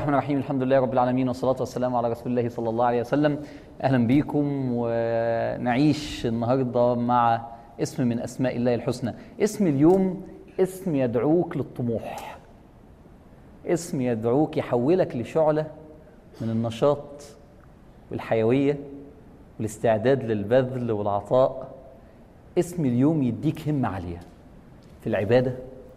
الرحمن الرحيم الحمد لله رب العالمين والصلاة والسلام على رسول الله صلى الله عليه وسلم أهلا بيكم ونعيش النهاردة مع اسم من أسماء الله الحسنى اسم اليوم اسم يدعوك للطموح اسم يدعوك يحولك لشعلة من النشاط والحيوية والاستعداد للبذل والعطاء اسم اليوم يديك همة عالية في العبادة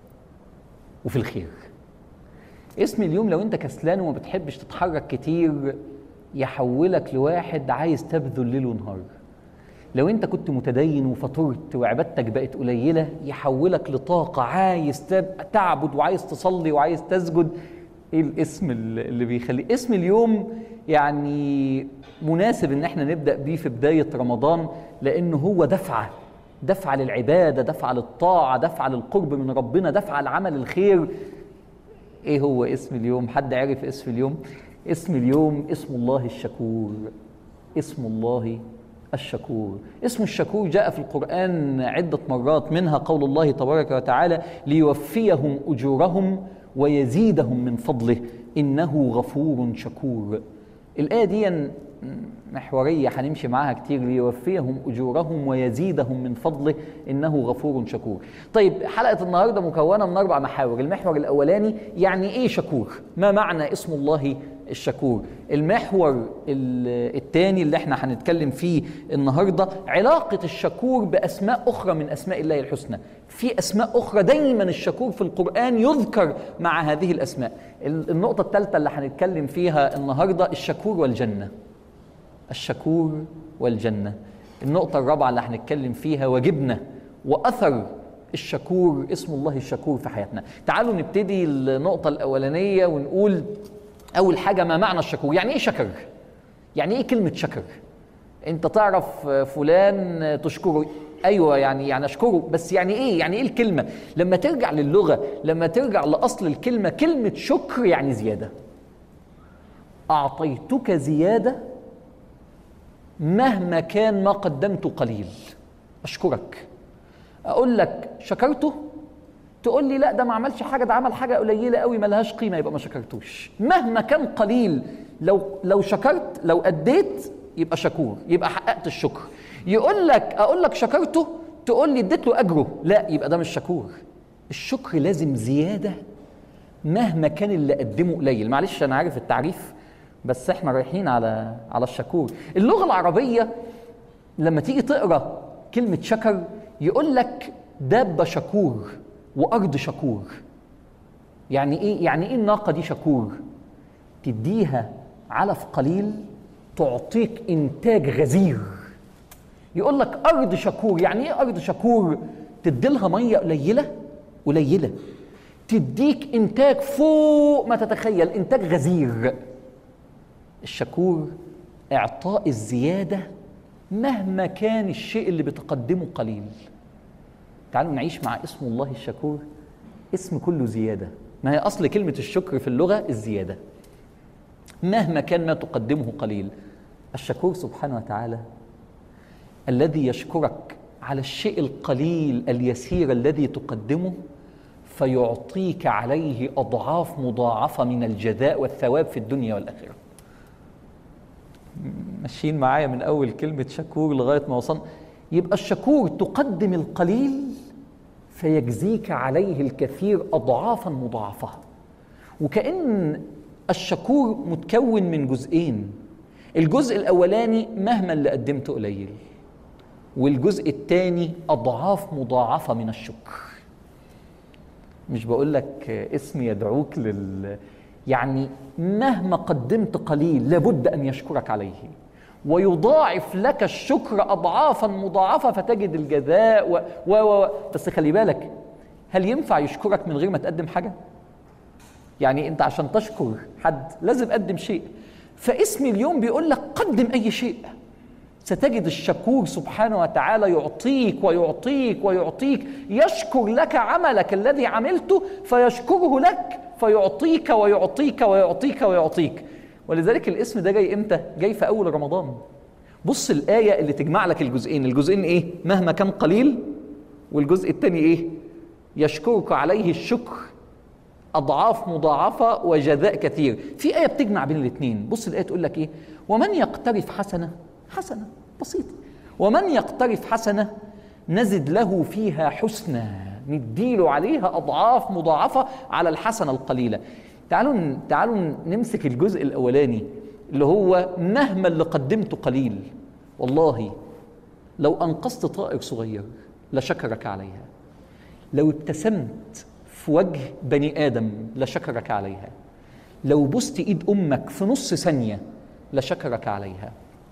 وفي الخير اسم اليوم لو انت كسلان وما بتحبش تتحرك كتير يحولك لواحد عايز تبذل ليل ونهار لو انت كنت متدين وفطرت وعبادتك بقت قليله يحولك لطاقه عايز تعبد وعايز تصلي وعايز تسجد ايه الاسم اللي بيخلي اسم اليوم يعني مناسب ان احنا نبدا بيه في بدايه رمضان لانه هو دفعه دفعه للعباده دفعه للطاعه دفعه للقرب من ربنا دفعه لعمل الخير ايه هو اسم اليوم حد عرف اسم اليوم اسم اليوم اسم الله الشكور اسم الله الشكور اسم الشكور جاء في القرآن عدة مرات منها قول الله تبارك وتعالى ليوفيهم أجورهم ويزيدهم من فضله إنه غفور شكور الآية دي محورية هنمشي معاها كتير ليوفيهم أجورهم ويزيدهم من فضله إنه غفور شكور طيب حلقة النهاردة مكونة من أربع محاور المحور الأولاني يعني إيه شكور ما معنى اسم الله الشكور المحور الثاني اللي احنا هنتكلم فيه النهارده علاقه الشكور باسماء اخرى من اسماء الله الحسنى في اسماء اخرى دايما الشكور في القران يذكر مع هذه الاسماء النقطه الثالثه اللي هنتكلم فيها النهارده الشكور والجنه الشكور والجنه النقطه الرابعه اللي هنتكلم فيها واجبنا واثر الشكور اسم الله الشكور في حياتنا تعالوا نبتدي النقطه الاولانيه ونقول اول حاجه ما معنى الشكور يعني ايه شكر يعني ايه كلمه شكر انت تعرف فلان تشكره ايوه يعني يعني اشكره بس يعني ايه يعني ايه الكلمه لما ترجع للغه لما ترجع لاصل الكلمه كلمه شكر يعني زياده اعطيتك زياده مهما كان ما قدمت قليل اشكرك اقول لك شكرته تقول لي لا ده ما عملش حاجه ده عمل حاجه قليله قوي ملهاش قيمه يبقى ما شكرتوش مهما كان قليل لو لو شكرت لو اديت يبقى شكور يبقى حققت الشكر يقول لك اقول لك شكرته تقول لي اديت له اجره لا يبقى ده مش شكور الشكر لازم زياده مهما كان اللي قدمه قليل معلش انا عارف التعريف بس احنا رايحين على على الشكور اللغه العربيه لما تيجي تقرا كلمه شكر يقول لك دابه شكور وارض شكور يعني ايه يعني ايه الناقه دي شكور تديها علف قليل تعطيك انتاج غزير يقول لك ارض شكور يعني ايه ارض شكور تدي لها ميه قليله قليله تديك انتاج فوق ما تتخيل انتاج غزير الشكور اعطاء الزياده مهما كان الشيء اللي بتقدمه قليل تعالوا نعيش مع اسم الله الشكور اسم كله زيادة ما هي أصل كلمة الشكر في اللغة الزيادة مهما كان ما تقدمه قليل الشكور سبحانه وتعالى الذي يشكرك على الشيء القليل اليسير الذي تقدمه فيعطيك عليه أضعاف مضاعفة من الجزاء والثواب في الدنيا والآخرة ماشيين معايا من أول كلمة شكور لغاية ما وصلنا يبقى الشكور تقدم القليل فيجزيك عليه الكثير اضعافا مضاعفه وكان الشكور متكون من جزئين الجزء الاولاني مهما اللي قدمته قليل والجزء الثاني اضعاف مضاعفه من الشكر مش بقول لك اسم يدعوك لل يعني مهما قدمت قليل لابد ان يشكرك عليه ويضاعف لك الشكر اضعافا مضاعفه فتجد الجزاء و... و... و... بس خلي بالك هل ينفع يشكرك من غير ما تقدم حاجه؟ يعني انت عشان تشكر حد لازم تقدم شيء فاسم اليوم بيقول لك قدم اي شيء ستجد الشكور سبحانه وتعالى يعطيك ويعطيك ويعطيك يشكر لك عملك الذي عملته فيشكره لك فيعطيك ويعطيك ويعطيك ويعطيك ولذلك الاسم ده جاي امتى؟ جاي في اول رمضان. بص الايه اللي تجمع لك الجزئين، الجزئين ايه؟ مهما كان قليل والجزء الثاني ايه؟ يشكرك عليه الشكر اضعاف مضاعفه وجزاء كثير في ايه بتجمع بين الاثنين بص الايه تقول لك ايه ومن يقترف حسنه حسنه بسيطه ومن يقترف حسنه نزد له فيها حسنى نديله عليها اضعاف مضاعفه على الحسنه القليله تعالوا تعالوا نمسك الجزء الاولاني اللي هو مهما اللي قدمته قليل والله لو انقذت طائر صغير لشكرك عليها لو ابتسمت في وجه بني ادم لشكرك عليها لو بست ايد امك في نص ثانيه لشكرك عليها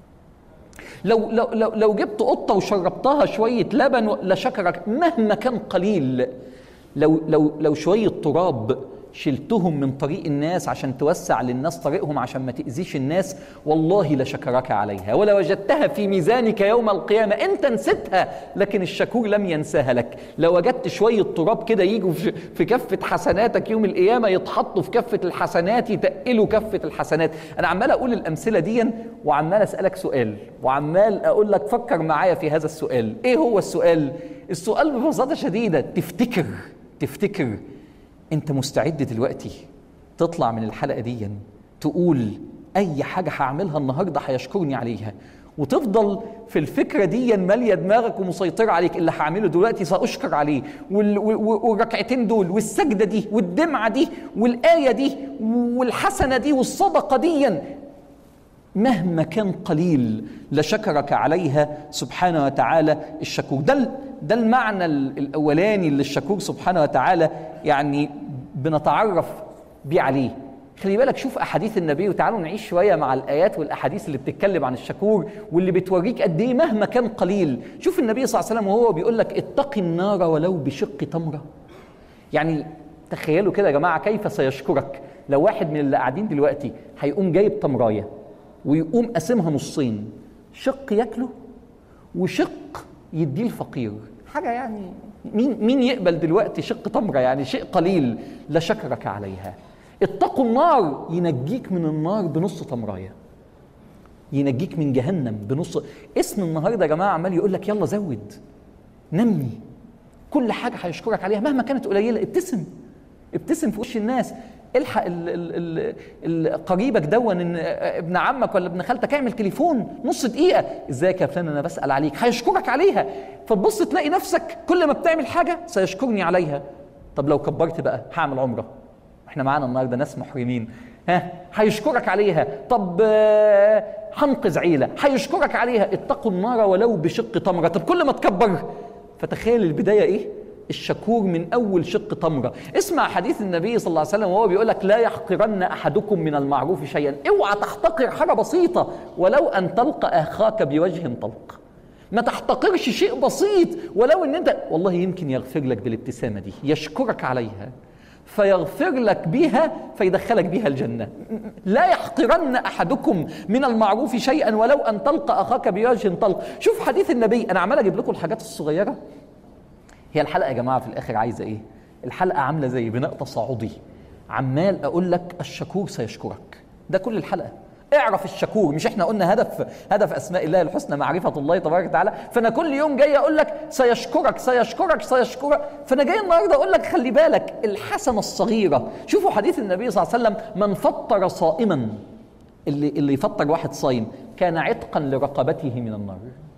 لو لو لو, لو جبت قطه وشربتها شويه لبن لشكرك مهما كان قليل لو لو لو شويه تراب شلتهم من طريق الناس عشان توسع للناس طريقهم عشان ما تأذيش الناس والله لشكرك عليها ولوجدتها في ميزانك يوم القيامة أنت نسيتها لكن الشكور لم ينساها لك لو وجدت شوية تراب كده يجوا في كفة حسناتك يوم القيامة يتحطوا في كفة الحسنات يتقلوا كفة الحسنات أنا عمال أقول الأمثلة دي وعمال أسألك سؤال وعمال أقول لك فكر معايا في هذا السؤال إيه هو السؤال السؤال ببساطة شديدة تفتكر تفتكر انت مستعد دلوقتي تطلع من الحلقه دي تقول اي حاجه هعملها النهارده هيشكرني عليها وتفضل في الفكرة دي مالية دماغك ومسيطرة عليك اللي هعمله دلوقتي سأشكر عليه والركعتين دول والسجدة دي والدمعة دي والآية دي والحسنة دي والصدقة دي مهما كان قليل لشكرك عليها سبحانه وتعالى الشكور ده ده المعنى الاولاني اللي الشكور سبحانه وتعالى يعني بنتعرف بيه عليه خلي بالك شوف احاديث النبي وتعالوا نعيش شويه مع الايات والاحاديث اللي بتتكلم عن الشكور واللي بتوريك قد ايه مهما كان قليل شوف النبي صلى الله عليه وسلم وهو بيقول لك اتقي النار ولو بشق تمره يعني تخيلوا كده يا جماعه كيف سيشكرك لو واحد من اللي قاعدين دلوقتي هيقوم جايب تمرايه ويقوم قاسمها نصين شق ياكله وشق يديه الفقير حاجه يعني مين مين يقبل دلوقتي شق تمره يعني شيء قليل لا شكرك عليها اتقوا النار ينجيك من النار بنص تمرايه ينجيك من جهنم بنص اسم النهارده يا جماعه عمال يقول لك يلا زود نمي كل حاجه هيشكرك عليها مهما كانت قليله ابتسم ابتسم في وش الناس الحق ال ال ال قريبك دون ان ابن عمك ولا ابن خالتك اعمل تليفون نص دقيقه ازيك يا فلان انا بسال عليك هيشكرك عليها فتبص تلاقي نفسك كل ما بتعمل حاجه سيشكرني عليها طب لو كبرت بقى هعمل عمره احنا معانا النهارده ناس محرمين ها هيشكرك عليها طب هنقذ عيله هيشكرك عليها اتقوا النار ولو بشق تمره طب كل ما تكبر فتخيل البدايه ايه الشكور من اول شق تمره اسمع حديث النبي صلى الله عليه وسلم وهو بيقول لك لا يحقرن احدكم من المعروف شيئا اوعى تحتقر حاجه بسيطه ولو ان تلقى اخاك بوجه طلق ما تحتقرش شيء بسيط ولو ان انت والله يمكن يغفر لك بالابتسامه دي يشكرك عليها فيغفر لك بها فيدخلك بها الجنة لا يحقرن أحدكم من المعروف شيئا ولو أن تلقى أخاك بوجه طلق شوف حديث النبي أنا عمال أجيب لكم الحاجات الصغيرة هي الحلقه يا جماعه في الاخر عايزه ايه الحلقه عامله زي بناء تصاعدي عمال اقول لك الشكور سيشكرك ده كل الحلقه اعرف الشكور مش احنا قلنا هدف هدف اسماء الله الحسنى معرفه الله تبارك وتعالى فانا كل يوم جاي اقول لك سيشكرك سيشكرك سيشكرك فانا جاي النهارده اقول لك خلي بالك الحسنه الصغيره شوفوا حديث النبي صلى الله عليه وسلم من فطر صائما اللي اللي يفطر واحد صايم كان عتقا لرقبته من النار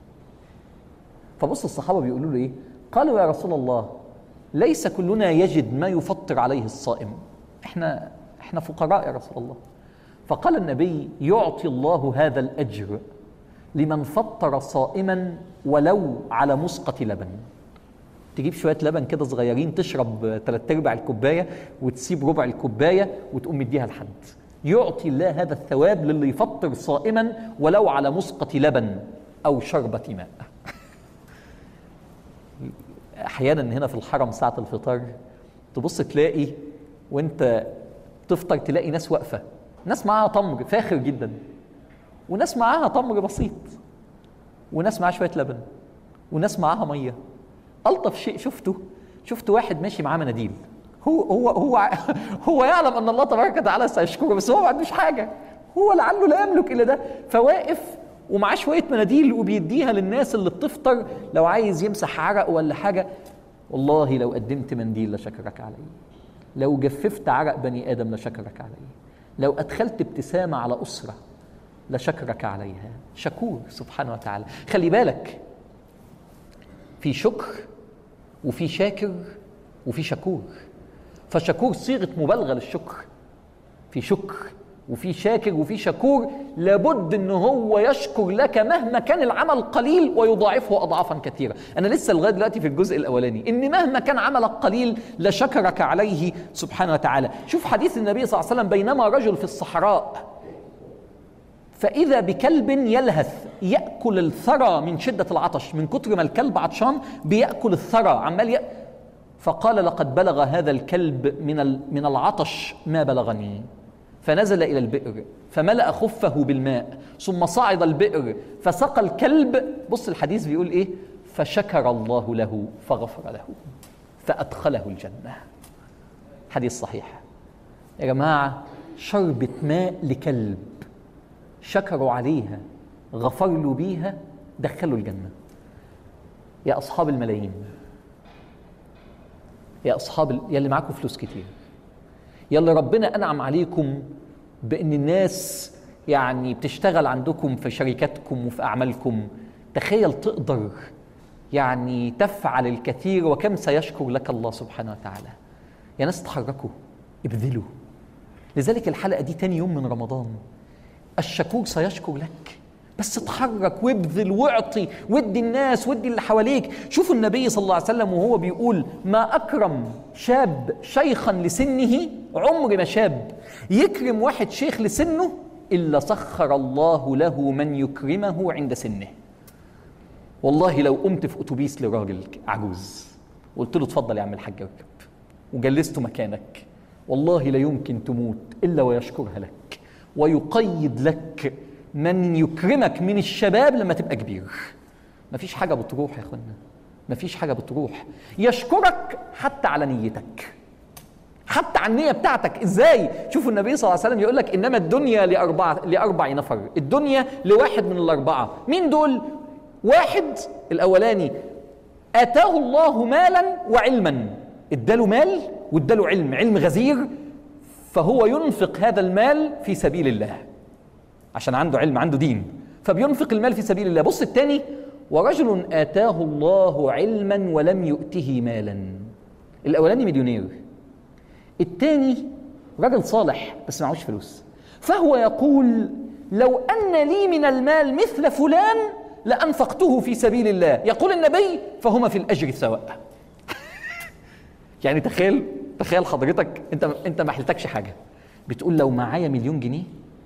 فبص الصحابه بيقولوا له ايه قالوا يا رسول الله ليس كلنا يجد ما يفطر عليه الصائم احنا احنا فقراء يا رسول الله فقال النبي يعطي الله هذا الاجر لمن فطر صائما ولو على مسقة لبن تجيب شويه لبن كده صغيرين تشرب ثلاث ارباع الكوبايه وتسيب ربع الكوبايه وتقوم مديها لحد يعطي الله هذا الثواب للي يفطر صائما ولو على مسقة لبن او شربة ماء احيانا هنا في الحرم ساعه الفطار تبص تلاقي وانت تفطر تلاقي ناس واقفه ناس معاها تمر فاخر جدا وناس معاها تمر بسيط وناس معاها شويه لبن وناس معاها ميه الطف شيء شفته شفت واحد ماشي معاه مناديل هو هو هو هو يعلم ان الله تبارك وتعالى سيشكره بس هو ما عندوش حاجه هو لعله لا يملك الا ده فواقف ومعاه شويه مناديل وبيديها للناس اللي بتفطر لو عايز يمسح عرق ولا حاجه والله لو قدمت منديل لشكرك عليه لو جففت عرق بني ادم لشكرك عليه لو ادخلت ابتسامه على اسره لشكرك عليها شكور سبحانه وتعالى خلي بالك في شكر وفي شاكر وفي شكور فشكور صيغه مبالغه للشكر في شكر وفي شاكر وفي شكور لابد ان هو يشكر لك مهما كان العمل قليل ويضاعفه اضعافا كثيره انا لسه لغايه دلوقتي في الجزء الاولاني ان مهما كان عملك قليل لشكرك عليه سبحانه وتعالى شوف حديث النبي صلى الله عليه وسلم بينما رجل في الصحراء فإذا بكلب يلهث يأكل الثرى من شدة العطش من كتر ما الكلب عطشان بيأكل الثرى عمال ي... فقال لقد بلغ هذا الكلب من من العطش ما بلغني فنزل إلى البئر فملأ خفه بالماء ثم صعد البئر فسقى الكلب بص الحديث بيقول إيه فشكر الله له فغفر له فأدخله الجنة حديث صحيح يا جماعة شربة ماء لكلب شكروا عليها غفر له بيها دخلوا الجنة يا أصحاب الملايين يا أصحاب يا اللي معاكم فلوس كتير يا اللي ربنا أنعم عليكم بأن الناس يعني بتشتغل عندكم في شركاتكم وفي أعمالكم تخيل تقدر يعني تفعل الكثير وكم سيشكر لك الله سبحانه وتعالى يا ناس تحركوا ابذلوا لذلك الحلقة دي تاني يوم من رمضان الشكور سيشكر لك بس اتحرك وابذل واعطي ودي الناس ودي اللي حواليك شوفوا النبي صلى الله عليه وسلم وهو بيقول ما اكرم شاب شيخا لسنه عمر ما شاب يكرم واحد شيخ لسنه الا سخر الله له من يكرمه عند سنه والله لو قمت في اتوبيس لراجل عجوز وقلت له اتفضل يا عم الحاج اركب وجلسته مكانك والله لا يمكن تموت الا ويشكرها لك ويقيد لك من يكرمك من الشباب لما تبقى كبير مفيش حاجة بتروح يا اخوانا مفيش حاجة بتروح يشكرك حتى على نيتك حتى على النية بتاعتك ازاي شوفوا النبي صلى الله عليه وسلم يقول لك انما الدنيا لأربعة لأربع نفر الدنيا لواحد من الأربعة مين دول واحد الأولاني آتاه الله مالا وعلما اداله مال واداله علم علم غزير فهو ينفق هذا المال في سبيل الله عشان عنده علم عنده دين فبينفق المال في سبيل الله بص الثاني ورجل آتاه الله علما ولم يؤته مالا الأولاني مليونير الثاني رجل صالح بس معهوش فلوس فهو يقول لو أن لي من المال مثل فلان لأنفقته في سبيل الله يقول النبي فهما في الأجر سواء يعني تخيل تخيل حضرتك انت انت ما حلتكش حاجه بتقول لو معايا مليون جنيه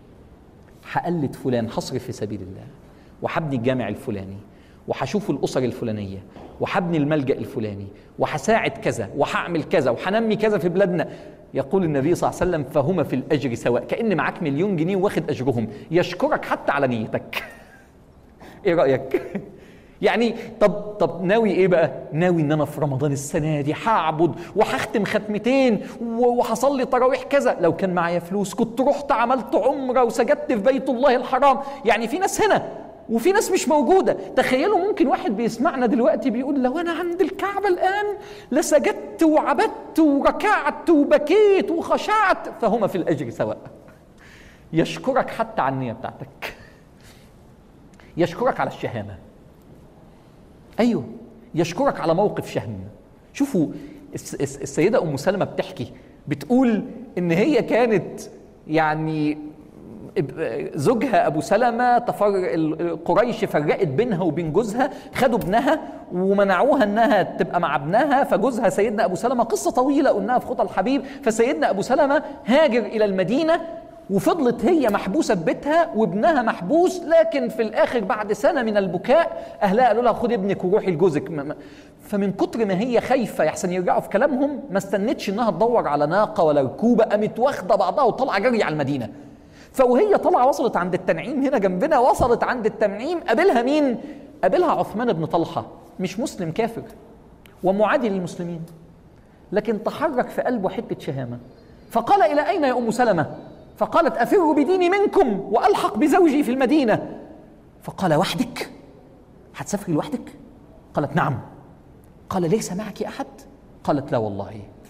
هقلد فلان هصرف في سبيل الله وهبني الجامع الفلاني وهشوف الاسر الفلانيه وهبني الملجا الفلاني وهساعد كذا وهعمل كذا وهنمي كذا في بلادنا يقول النبي صلى الله عليه وسلم فهما في الاجر سواء كان معاك مليون جنيه واخد اجرهم يشكرك حتى على نيتك ايه رايك يعني طب طب ناوي ايه بقى؟ ناوي ان انا في رمضان السنه دي هعبد وهختم ختمتين وهصلي تراويح كذا، لو كان معايا فلوس كنت رحت عملت عمره وسجدت في بيت الله الحرام، يعني في ناس هنا وفي ناس مش موجودة تخيلوا ممكن واحد بيسمعنا دلوقتي بيقول لو أنا عند الكعبة الآن لسجدت وعبدت وركعت وبكيت وخشعت فهما في الأجر سواء يشكرك حتى على النية بتاعتك يشكرك على الشهامة ايوه يشكرك على موقف شهم شوفوا السيده ام سلمه بتحكي بتقول ان هي كانت يعني زوجها ابو سلمه تفر قريش فرقت بينها وبين جوزها خدوا ابنها ومنعوها انها تبقى مع ابنها فجوزها سيدنا ابو سلمه قصه طويله قلناها في خطى الحبيب فسيدنا ابو سلمه هاجر الى المدينه وفضلت هي محبوسه في بيتها وابنها محبوس لكن في الاخر بعد سنه من البكاء اهلها قالوا لها خدي ابنك وروحي لجوزك فمن كتر ما هي خايفه يحسن يرجعوا في كلامهم ما استنتش انها تدور على ناقه ولا ركوبه قامت واخده بعضها وطالعه جري على المدينه فوهي طالعه وصلت عند التنعيم هنا جنبنا وصلت عند التنعيم قابلها مين؟ قابلها عثمان بن طلحه مش مسلم كافر ومعادي للمسلمين لكن تحرك في قلبه حته شهامه فقال الى اين يا ام سلمه؟ فقالت افر بديني منكم والحق بزوجي في المدينه فقال وحدك هتسافري لوحدك قالت نعم قال ليس معك احد قالت لا والله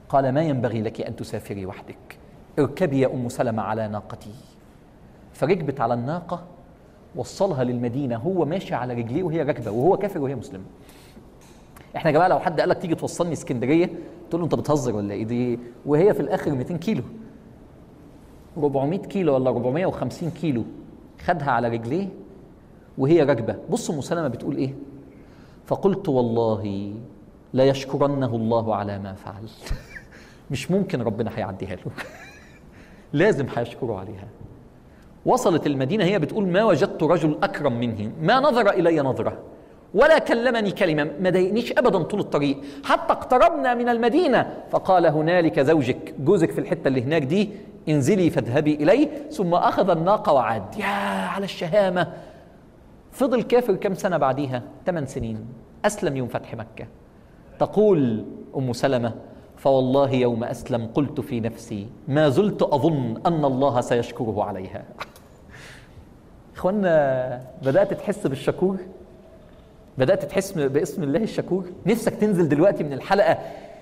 قال ما ينبغي لك أن تسافري وحدك اركبي يا أم سلمة على ناقتي فركبت على الناقة وصلها للمدينة هو ماشي على رجليه وهي راكبة وهو كافر وهي مسلمة احنا يا جماعه لو حد قال لك تيجي توصلني اسكندريه تقول له انت بتهزر ولا ايه دي وهي في الاخر 200 كيلو 400 كيلو ولا 450 كيلو خدها على رجليه وهي راكبه بص ام سلمه بتقول ايه فقلت والله لا يشكرنه الله على ما فعل مش ممكن ربنا هيعديها له لازم هيشكره عليها وصلت المدينه هي بتقول ما وجدت رجل اكرم منه ما نظر الي نظره ولا كلمني كلمه ما ضايقنيش ابدا طول الطريق حتى اقتربنا من المدينه فقال هنالك زوجك جوزك في الحته اللي هناك دي انزلي فاذهبي اليه ثم اخذ الناقه وعاد يا على الشهامه فضل كافر كم سنه بعديها ثمان سنين اسلم يوم فتح مكه تقول ام سلمه فوالله يوم اسلم قلت في نفسي ما زلت اظن ان الله سيشكره عليها اخوانا بدات تحس بالشكور بدات تحس باسم الله الشكور نفسك تنزل دلوقتي من الحلقه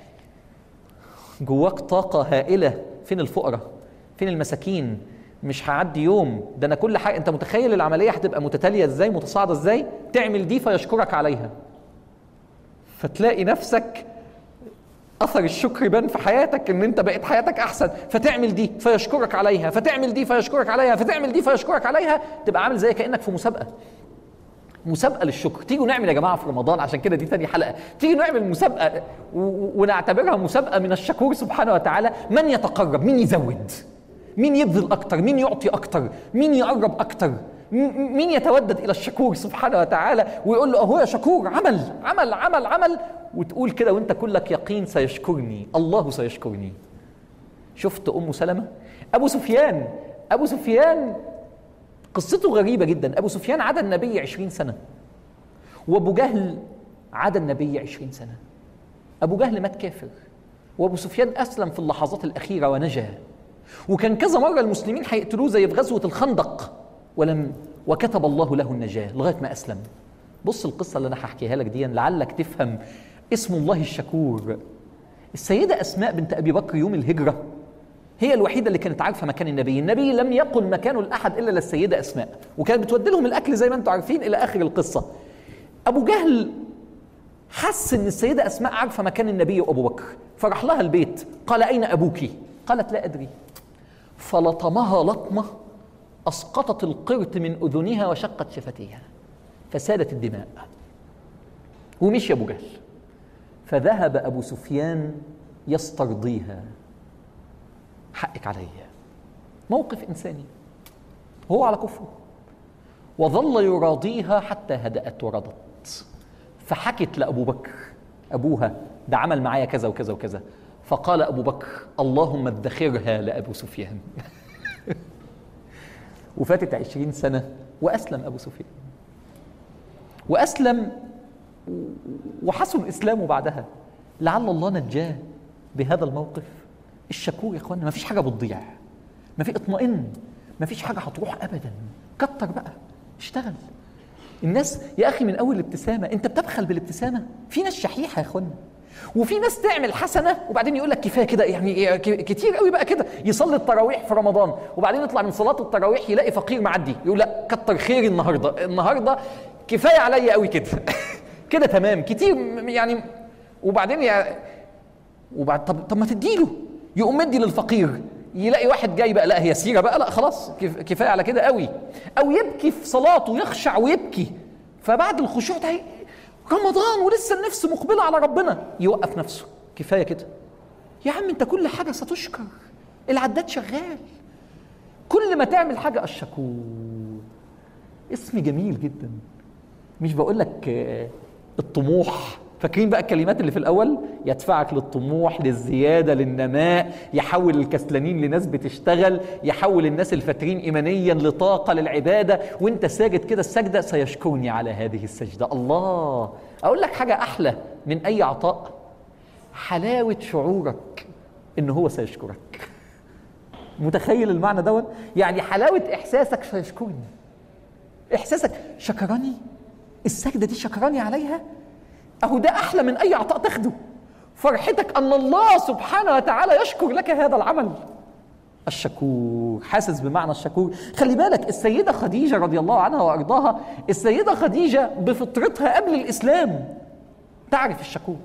جواك طاقه هائله فين الفقراء فين المساكين مش هعدي يوم ده انا كل حاجه انت متخيل العمليه هتبقى متتاليه ازاي متصاعده ازاي تعمل دي فيشكرك عليها فتلاقي نفسك اثر الشكر يبان في حياتك ان انت بقيت حياتك احسن فتعمل دي فيشكرك عليها فتعمل دي فيشكرك عليها فتعمل دي فيشكرك عليها تبقى عامل زي كانك في مسابقه مسابقه للشكر تيجوا نعمل يا جماعه في رمضان عشان كده دي تاني حلقه تيجي نعمل مسابقه ونعتبرها مسابقه من الشكور سبحانه وتعالى من يتقرب مين يزود مين يبذل اكتر مين يعطي اكتر مين يقرب اكتر مين يتودد الى الشكور سبحانه وتعالى ويقول له اهو يا شكور عمل عمل عمل عمل وتقول كده وانت كلك يقين سيشكرني الله سيشكرني شفت ام سلمه ابو سفيان ابو سفيان قصته غريبه جدا ابو سفيان عدا النبي عشرين سنه وابو جهل عدا النبي عشرين سنه ابو جهل مات كافر وابو سفيان اسلم في اللحظات الاخيره ونجا وكان كذا مره المسلمين هيقتلوه زي في غزوه الخندق ولم وكتب الله له النجاه لغايه ما اسلم بص القصه اللي انا هحكيها لك دي لعلك تفهم اسم الله الشكور السيده اسماء بنت ابي بكر يوم الهجره هي الوحيده اللي كانت عارفه مكان النبي النبي لم يقل مكانه لاحد الا للسيده اسماء وكانت بتودي لهم الاكل زي ما انتم عارفين الى اخر القصه ابو جهل حس ان السيده اسماء عارفه مكان النبي وابو بكر فراح لها البيت قال اين ابوك قالت لا ادري فلطمها لطمه اسقطت القرط من اذنها وشقت شفتيها فسالت الدماء ومشي ابو جهل فذهب ابو سفيان يسترضيها حقك عليا موقف انساني هو على كفره وظل يراضيها حتى هدأت ورضت فحكت لأبو بكر أبوها ده عمل معايا كذا وكذا وكذا فقال أبو بكر اللهم ادخرها لأبو سفيان وفاتت عشرين سنة وأسلم أبو سفيان وأسلم وحسن إسلامه بعدها لعل الله نجاه بهذا الموقف الشكور يا اخوانا ما فيش حاجه بتضيع ما في اطمئن ما فيش حاجه هتروح ابدا كتر بقى اشتغل الناس يا اخي من اول الابتسامه انت بتبخل بالابتسامه في ناس شحيحه يا اخوانا وفي ناس تعمل حسنه وبعدين يقول لك كفايه كده يعني كتير قوي بقى كده يصلي التراويح في رمضان وبعدين يطلع من صلاه التراويح يلاقي فقير معدي يقول لا كتر خيري النهارده النهارده كفايه عليا قوي كده كده تمام كتير يعني وبعدين يعني وبعد طب طب ما تديله يقوم مدي للفقير يلاقي واحد جاي بقى لا هي سيره بقى لا خلاص كفايه على كده قوي او يبكي في صلاته يخشع ويبكي فبعد الخشوع ده رمضان ولسه النفس مقبله على ربنا يوقف نفسه كفايه كده يا عم انت كل حاجه ستشكر العداد شغال كل ما تعمل حاجه الشكور اسم جميل جدا مش بقول لك الطموح فاكرين بقى الكلمات اللي في الاول يدفعك للطموح للزياده للنماء يحول الكسلانين لناس بتشتغل يحول الناس الفاترين ايمانيا لطاقه للعباده وانت ساجد كده السجده سيشكرني على هذه السجده الله اقول لك حاجه احلى من اي عطاء حلاوه شعورك ان هو سيشكرك متخيل المعنى دوت يعني حلاوه احساسك سيشكرني احساسك شكرني السجده دي شكرني عليها اهو ده احلى من اي عطاء تاخده فرحتك ان الله سبحانه وتعالى يشكر لك هذا العمل الشكور حاسس بمعنى الشكور خلي بالك السيده خديجه رضي الله عنها وارضاها السيده خديجه بفطرتها قبل الاسلام تعرف الشكور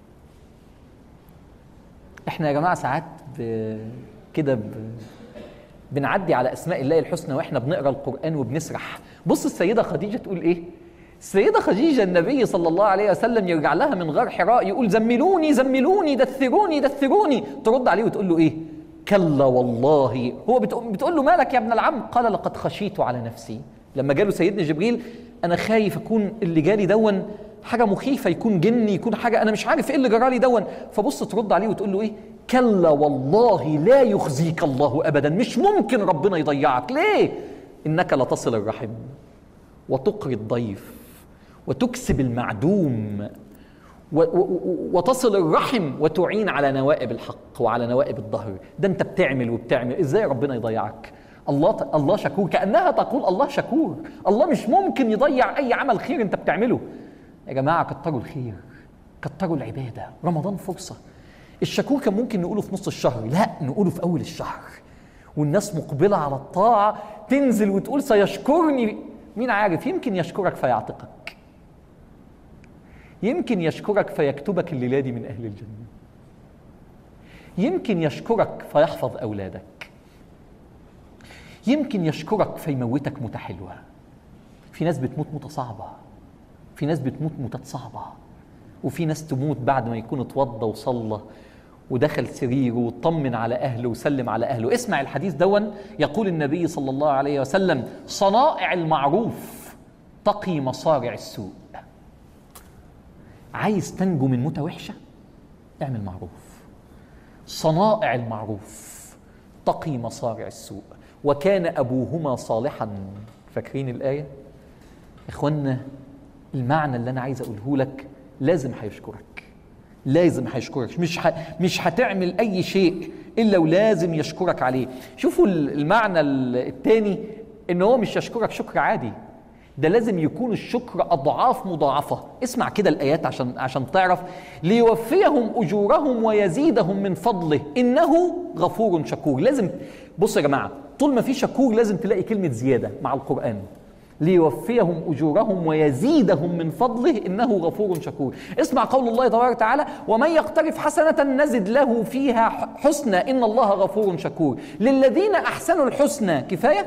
احنا يا جماعه ساعات ب... كده ب... بنعدي على اسماء الله الحسنى واحنا بنقرا القران وبنسرح بص السيده خديجه تقول ايه السيدة خديجة النبي صلى الله عليه وسلم يرجع لها من غار حراء يقول زملوني زملوني دثروني دثروني ترد عليه وتقول له ايه كلا والله هو بتقول, بتقول له مالك يا ابن العم قال لقد خشيت على نفسي لما جاله سيدنا جبريل انا خايف اكون اللي جالي دون حاجه مخيفه يكون جني يكون حاجه انا مش عارف ايه اللي جرالي دون فبص ترد عليه وتقول له ايه كلا والله لا يخزيك الله ابدا مش ممكن ربنا يضيعك ليه انك لتصل الرحم وتقري الضيف وتكسب المعدوم وتصل الرحم وتعين على نوائب الحق وعلى نوائب الظهر ده انت بتعمل وبتعمل ازاي ربنا يضيعك الله الله شكور كانها تقول الله شكور الله مش ممكن يضيع اي عمل خير انت بتعمله يا جماعه كتروا الخير كتروا العباده رمضان فرصه الشكور كان ممكن نقوله في نص الشهر لا نقوله في اول الشهر والناس مقبله على الطاعه تنزل وتقول سيشكرني مين عارف يمكن يشكرك فيعتقك يمكن يشكرك فيكتبك الليله دي من اهل الجنه يمكن يشكرك فيحفظ اولادك يمكن يشكرك فيموتك موته حلوه في ناس بتموت موته صعبه في ناس بتموت موتات صعبه وفي ناس تموت بعد ما يكون اتوضى وصلى ودخل سريره وطمن على اهله وسلم على اهله اسمع الحديث دون يقول النبي صلى الله عليه وسلم صنائع المعروف تقي مصارع السوء عايز تنجو من موتة وحشة اعمل معروف صنائع المعروف تقي مصارع السوء وكان أبوهما صالحا فاكرين الآية إخوانا المعنى اللي أنا عايز أقوله لك لازم هيشكرك لازم هيشكرك مش ح... مش هتعمل أي شيء إلا ولازم يشكرك عليه شوفوا المعنى الثاني إن هو مش يشكرك شكر عادي ده لازم يكون الشكر اضعاف مضاعفه اسمع كده الايات عشان عشان تعرف ليوفيهم اجورهم ويزيدهم من فضله انه غفور شكور لازم بصوا يا جماعه طول ما في شكور لازم تلاقي كلمه زياده مع القران ليوفيهم اجورهم ويزيدهم من فضله انه غفور شكور اسمع قول الله تبارك وتعالى ومن يقترف حسنه نزد له فيها حسنى ان الله غفور شكور للذين احسنوا الحسنى كفايه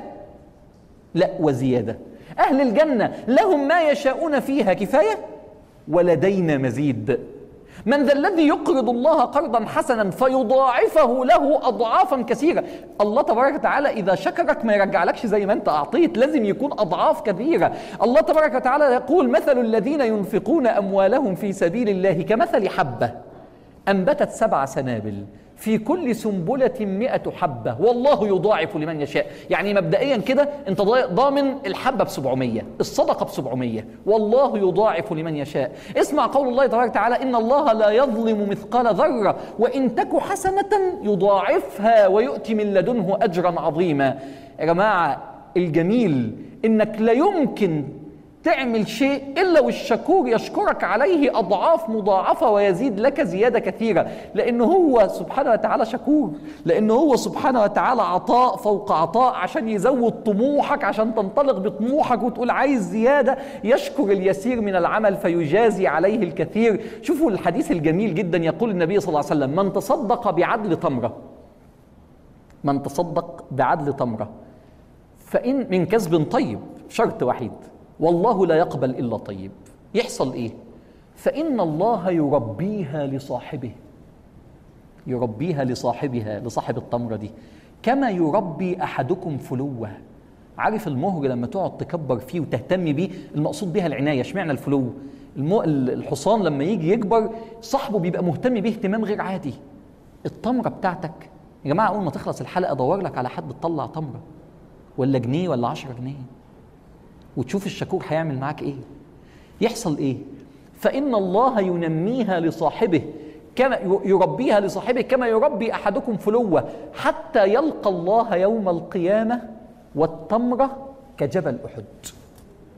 لا وزياده أهل الجنة لهم ما يشاءون فيها كفاية ولدينا مزيد من ذا الذي يقرض الله قرضا حسنا فيضاعفه له اضعافا كثيره الله تبارك وتعالى اذا شكرك ما يرجعلكش زي ما انت اعطيت لازم يكون اضعاف كثيره الله تبارك وتعالى يقول مثل الذين ينفقون اموالهم في سبيل الله كمثل حبه انبتت سبع سنابل في كل سنبلة مئة حبة والله يضاعف لمن يشاء يعني مبدئيا كده انت ضامن الحبة ب 700 الصدقة ب 700 والله يضاعف لمن يشاء اسمع قول الله تبارك وتعالى إن الله لا يظلم مثقال ذرة وإن تك حسنة يضاعفها ويؤتي من لدنه أجرا عظيما يا جماعة الجميل إنك لا يمكن تعمل شيء الا والشكور يشكرك عليه اضعاف مضاعفه ويزيد لك زياده كثيره لانه هو سبحانه وتعالى شكور لانه هو سبحانه وتعالى عطاء فوق عطاء عشان يزود طموحك عشان تنطلق بطموحك وتقول عايز زياده يشكر اليسير من العمل فيجازي عليه الكثير شوفوا الحديث الجميل جدا يقول النبي صلى الله عليه وسلم من تصدق بعدل تمره من تصدق بعدل تمره فان من كسب طيب شرط وحيد والله لا يقبل الا طيب يحصل ايه فان الله يربيها لصاحبه يربيها لصاحبها لصاحب التمره دي كما يربي احدكم فلوه عارف المهر لما تقعد تكبر فيه وتهتم بيه المقصود بها العنايه اشمعنى الفلو المو... الحصان لما يجي يكبر صاحبه بيبقى مهتم بيه اهتمام غير عادي التمره بتاعتك يا جماعه اول ما تخلص الحلقه دور لك على حد تطلع تمره ولا جنيه ولا عشرة جنيه وتشوف الشكور هيعمل معاك ايه يحصل ايه فان الله ينميها لصاحبه كما يربيها لصاحبه كما يربي احدكم فلوه حتى يلقى الله يوم القيامه والتمره كجبل احد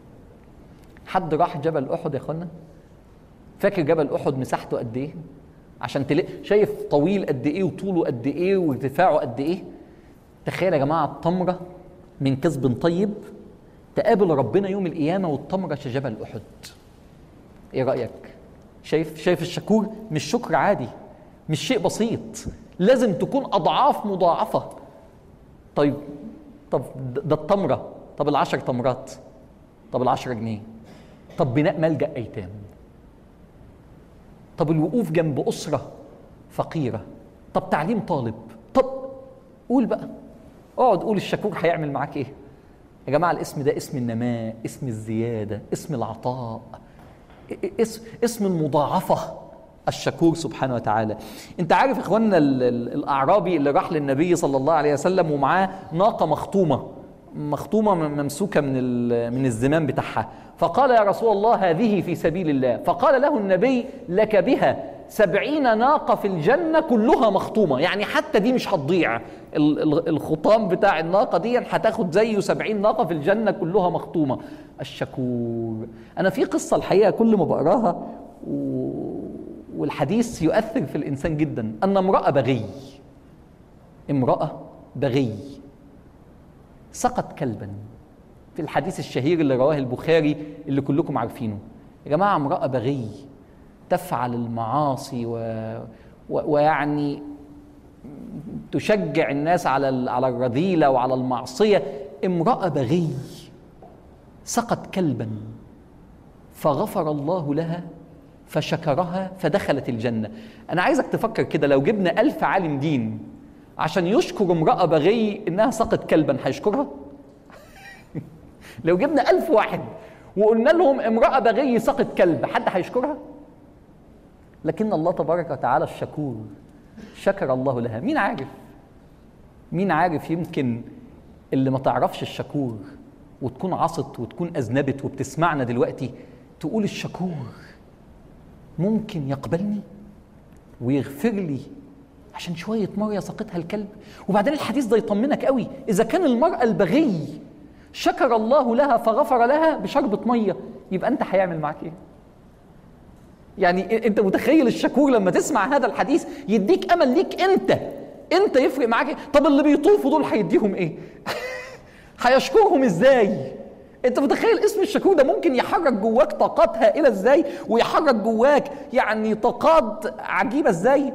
حد راح جبل احد يا اخوانا فاكر جبل احد مساحته قد ايه عشان تلاقي شايف طويل قد ايه وطوله قد ايه وارتفاعه قد ايه تخيل يا جماعه التمره من كسب طيب تقابل ربنا يوم القيامه والتمره كجبل احد ايه رايك شايف شايف الشكور مش شكر عادي مش شيء بسيط لازم تكون اضعاف مضاعفه طيب طب ده التمره طب العشر تمرات طب العشرة جنيه طب بناء ملجأ أيتام طب الوقوف جنب أسرة فقيرة طب تعليم طالب طب قول بقى اقعد قول الشكور هيعمل معاك ايه يا جماعة الاسم ده اسم النماء اسم الزيادة اسم العطاء اسم, اسم المضاعفة الشكور سبحانه وتعالى انت عارف اخواننا الاعرابي اللي راح للنبي صلى الله عليه وسلم ومعاه ناقه مخطومه مخطومه ممسوكه من من الزمام بتاعها فقال يا رسول الله هذه في سبيل الله فقال له النبي لك بها سبعين ناقة في الجنة كلها مخطومة يعني حتى دي مش هتضيع الخطام بتاع الناقة دي هتاخد زيه سبعين ناقة في الجنة كلها مخطومة الشكور أنا في قصة الحقيقة كل ما بقراها والحديث يؤثر في الإنسان جدا أن امرأة بغي امرأة بغي سقط كلبا في الحديث الشهير اللي رواه البخاري اللي كلكم عارفينه يا جماعة امرأة بغي تفعل المعاصي و... و... ويعني تشجع الناس على على الرذيلة وعلى المعصية امرأة بغي سقط كلبا فغفر الله لها فشكرها فدخلت الجنة أنا عايزك تفكر كده لو جبنا ألف عالم دين عشان يشكر امرأة بغي إنها سقط كلبا هيشكرها؟ لو جبنا ألف واحد وقلنا لهم امرأة بغي سقط كلب حد هيشكرها؟ لكن الله تبارك وتعالى الشكور شكر الله لها مين عارف؟ مين عارف يمكن اللي ما تعرفش الشكور وتكون عصت وتكون أذنبت وبتسمعنا دلوقتي تقول الشكور ممكن يقبلني ويغفر لي عشان شوية مية سقطها الكلب وبعدين الحديث ده يطمنك قوي إذا كان المرأة البغي شكر الله لها فغفر لها بشربة مية يبقى أنت هيعمل معاك إيه؟ يعني أنت متخيل الشكور لما تسمع هذا الحديث يديك أمل ليك أنت أنت يفرق معاك إيه؟ طب اللي بيطوفوا دول هيديهم إيه؟ هيشكرهم إزاي؟ انت متخيل اسم الشكور ده ممكن يحرك جواك طاقات هائله ازاي ويحرك جواك يعني طاقات عجيبه ازاي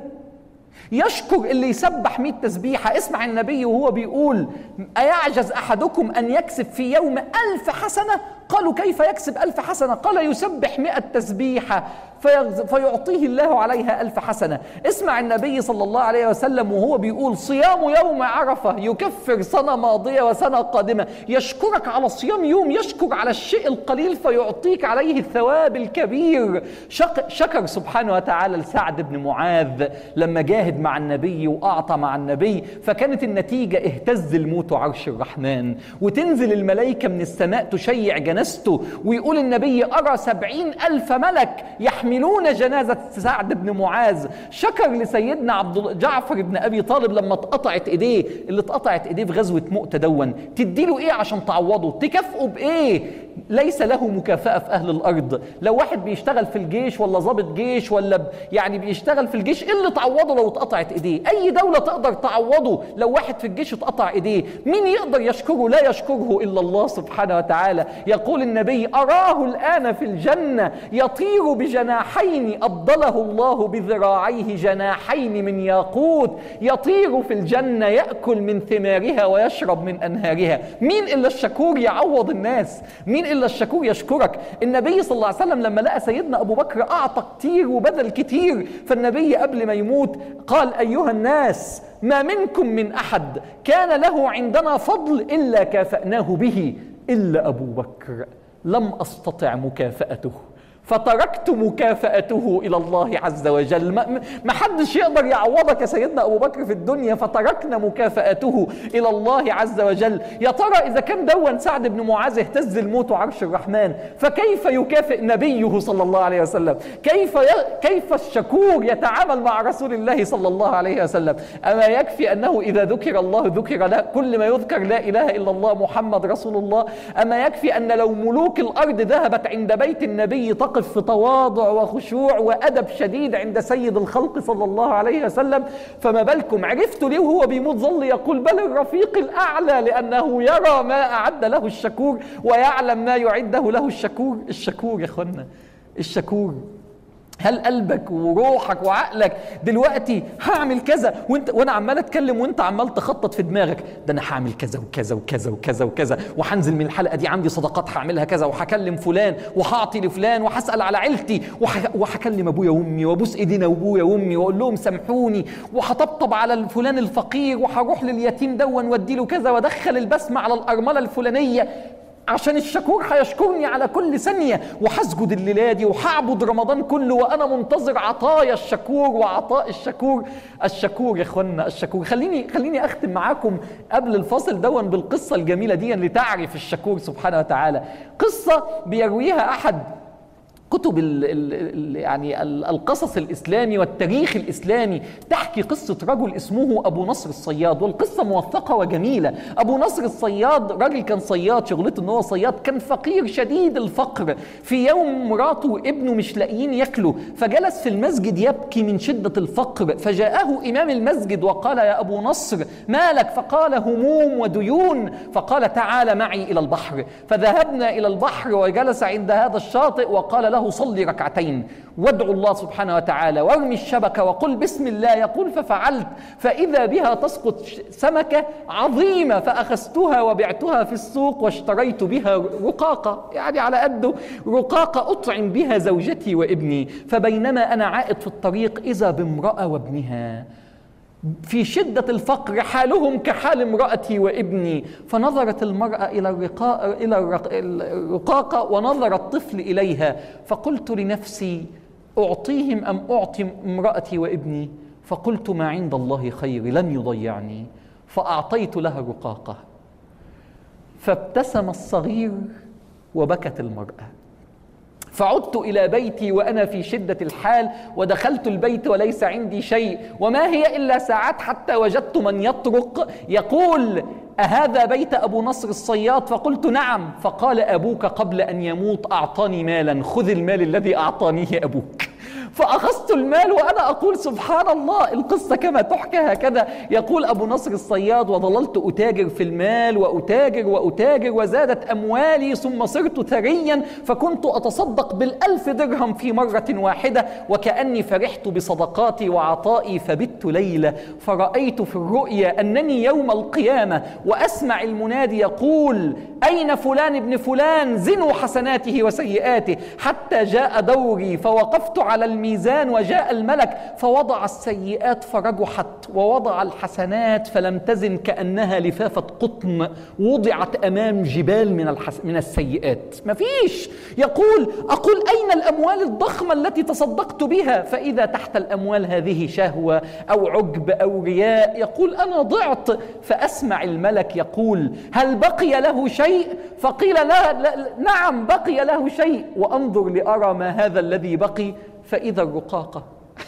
يشكر اللي يسبح 100 تسبيحة اسمع النبي وهو بيقول أيعجز أحدكم أن يكسب في يوم ألف حسنة قالوا كيف يكسب ألف حسنة قال يسبح مئة تسبيحة فيعطيه الله عليها ألف حسنة اسمع النبي صلى الله عليه وسلم وهو بيقول صيام يوم عرفة يكفر سنة ماضية وسنة قادمة يشكرك على صيام يوم يشكر على الشيء القليل فيعطيك عليه الثواب الكبير شك شكر سبحانه وتعالى لسعد بن معاذ لما جاهد مع النبي وأعطى مع النبي فكانت النتيجة اهتز الموت عرش الرحمن وتنزل الملائكة من السماء تشيع جنازته ويقول النبي أرى سبعين ألف ملك يحملون جنازة سعد بن معاذ شكر لسيدنا عبد جعفر بن أبي طالب لما اتقطعت إيديه اللي اتقطعت إيديه في غزوة مؤتة دون تديله إيه عشان تعوضه تكافئه بإيه ليس له مكافأة في أهل الأرض لو واحد بيشتغل في الجيش ولا ضابط جيش ولا ب... يعني بيشتغل في الجيش إيه اللي تعوضه لو اتقطعت إيديه أي دولة تقدر تعوضه لو واحد في الجيش اتقطع إيديه مين يقدر يشكره لا يشكره إلا الله سبحانه وتعالى يقول النبي أراه الآن في الجنة يطير بجناحين أبدله الله بذراعيه جناحين من ياقوت يطير في الجنة يأكل من ثمارها ويشرب من أنهارها مين إلا الشكور يعوض الناس مين إلا الشكور يشكرك النبي صلى الله عليه وسلم لما لقى سيدنا أبو بكر أعطى كتير وبذل كتير فالنبي قبل ما يموت قال أيها الناس ما منكم من أحد كان له عندنا فضل إلا كافأناه به إلا أبو بكر لم أستطع مكافأته فتركت مكافأته إلى الله عز وجل ما حدش يقدر يعوضك يا سيدنا أبو بكر في الدنيا فتركنا مكافأته إلى الله عز وجل يا ترى إذا كان دون سعد بن معاذ اهتز الموت عرش الرحمن فكيف يكافئ نبيه صلى الله عليه وسلم كيف ي... كيف الشكور يتعامل مع رسول الله صلى الله عليه وسلم أما يكفي أنه إذا ذكر الله ذكر لا كل ما يذكر لا إله إلا الله محمد رسول الله أما يكفي أن لو ملوك الأرض ذهبت عند بيت النبي تقف وقف في تواضع وخشوع وأدب شديد عند سيد الخلق صلى الله عليه وسلم فما بالكم عرفتوا ليه وهو بيموت ظل يقول بل الرفيق الأعلى لأنه يرى ما أعد له الشكور ويعلم ما يعده له الشكور الشكور يا اخوانا الشكور هل قلبك وروحك وعقلك دلوقتي هعمل كذا وانت وانا عمال اتكلم وانت عمال تخطط في دماغك ده انا هعمل كذا وكذا وكذا وكذا وكذا وهنزل من الحلقه دي عندي صداقات هعملها كذا وهكلم فلان وهعطي لفلان وهسال على عيلتي وح- وهكلم ابويا وامي وابوس ايدينا ابويا وامي واقول لهم سامحوني وهطبطب على فلان الفقير وهروح لليتيم دون وادي له كذا وادخل البسمه على الارمله الفلانيه عشان الشكور هيشكرني على كل ثانية وهسجد الليلة دي وهعبد رمضان كله وأنا منتظر عطايا الشكور وعطاء الشكور الشكور يا إخوانا الشكور خليني خليني أختم معاكم قبل الفاصل دون بالقصة الجميلة دي لتعرف الشكور سبحانه وتعالى قصة بيرويها أحد كتب ال ال ال يعني ال- القصص الاسلامي والتاريخ الاسلامي تحكي قصه رجل اسمه ابو نصر الصياد والقصه موثقه وجميله ابو نصر الصياد راجل كان صياد شغلته ان هو صياد كان فقير شديد الفقر في يوم مراته وابنه مش لاقيين ياكلوا فجلس في المسجد يبكي من شده الفقر فجاءه امام المسجد وقال يا ابو نصر مالك فقال هموم وديون فقال تعال معي الى البحر فذهبنا الى البحر وجلس عند هذا الشاطئ وقال له صلي ركعتين وادعو الله سبحانه وتعالى وارمي الشبكه وقل بسم الله يقول ففعلت فاذا بها تسقط ش- سمكه عظيمه فاخذتها وبعتها في السوق واشتريت بها رقاقه يعني على قده رقاقه اطعم بها زوجتي وابني فبينما انا عائد في الطريق اذا بامراه وابنها في شدة الفقر حالهم كحال امرأتي وابني فنظرت المرأة إلى الرقاء إلى الرق- الرقاقة ونظر الطفل إليها فقلت لنفسي أعطيهم أم أعطي امرأتي وابني فقلت ما عند الله خير لن يضيعني فأعطيت لها الرقاقة فابتسم الصغير وبكت المرأة فعدت الى بيتي وانا في شده الحال ودخلت البيت وليس عندي شيء وما هي الا ساعات حتى وجدت من يطرق يقول أهذا بيت أبو نصر الصياد فقلت نعم فقال أبوك قبل أن يموت أعطاني مالا خذ المال الذي أعطانيه أبوك فأخذت المال وأنا أقول سبحان الله القصة كما تحكى هكذا يقول أبو نصر الصياد وظللت أتاجر في المال وأتاجر وأتاجر وزادت أموالي ثم صرت ثريا فكنت أتصدق بالألف درهم في مرة واحدة وكأني فرحت بصدقاتي وعطائي فبت ليلة فرأيت في الرؤيا أنني يوم القيامة وأسمع المنادي يقول أين فلان ابن فلان زنوا حسناته وسيئاته حتى جاء دوري فوقفت على الميزان وجاء الملك فوضع السيئات فرجحت ووضع الحسنات فلم تزن كأنها لفافة قطن وضعت أمام جبال من الحس من السيئات مفيش يقول أقول أين الأموال الضخمة التي تصدقت بها فإذا تحت الأموال هذه شهوة أو عجب أو رياء يقول أنا ضعت فأسمع الملك يقول هل بقي له شيء فقيل لا, لا نعم بقي له شيء وأنظر لأرى ما هذا الذي بقي فإذا الرقاقة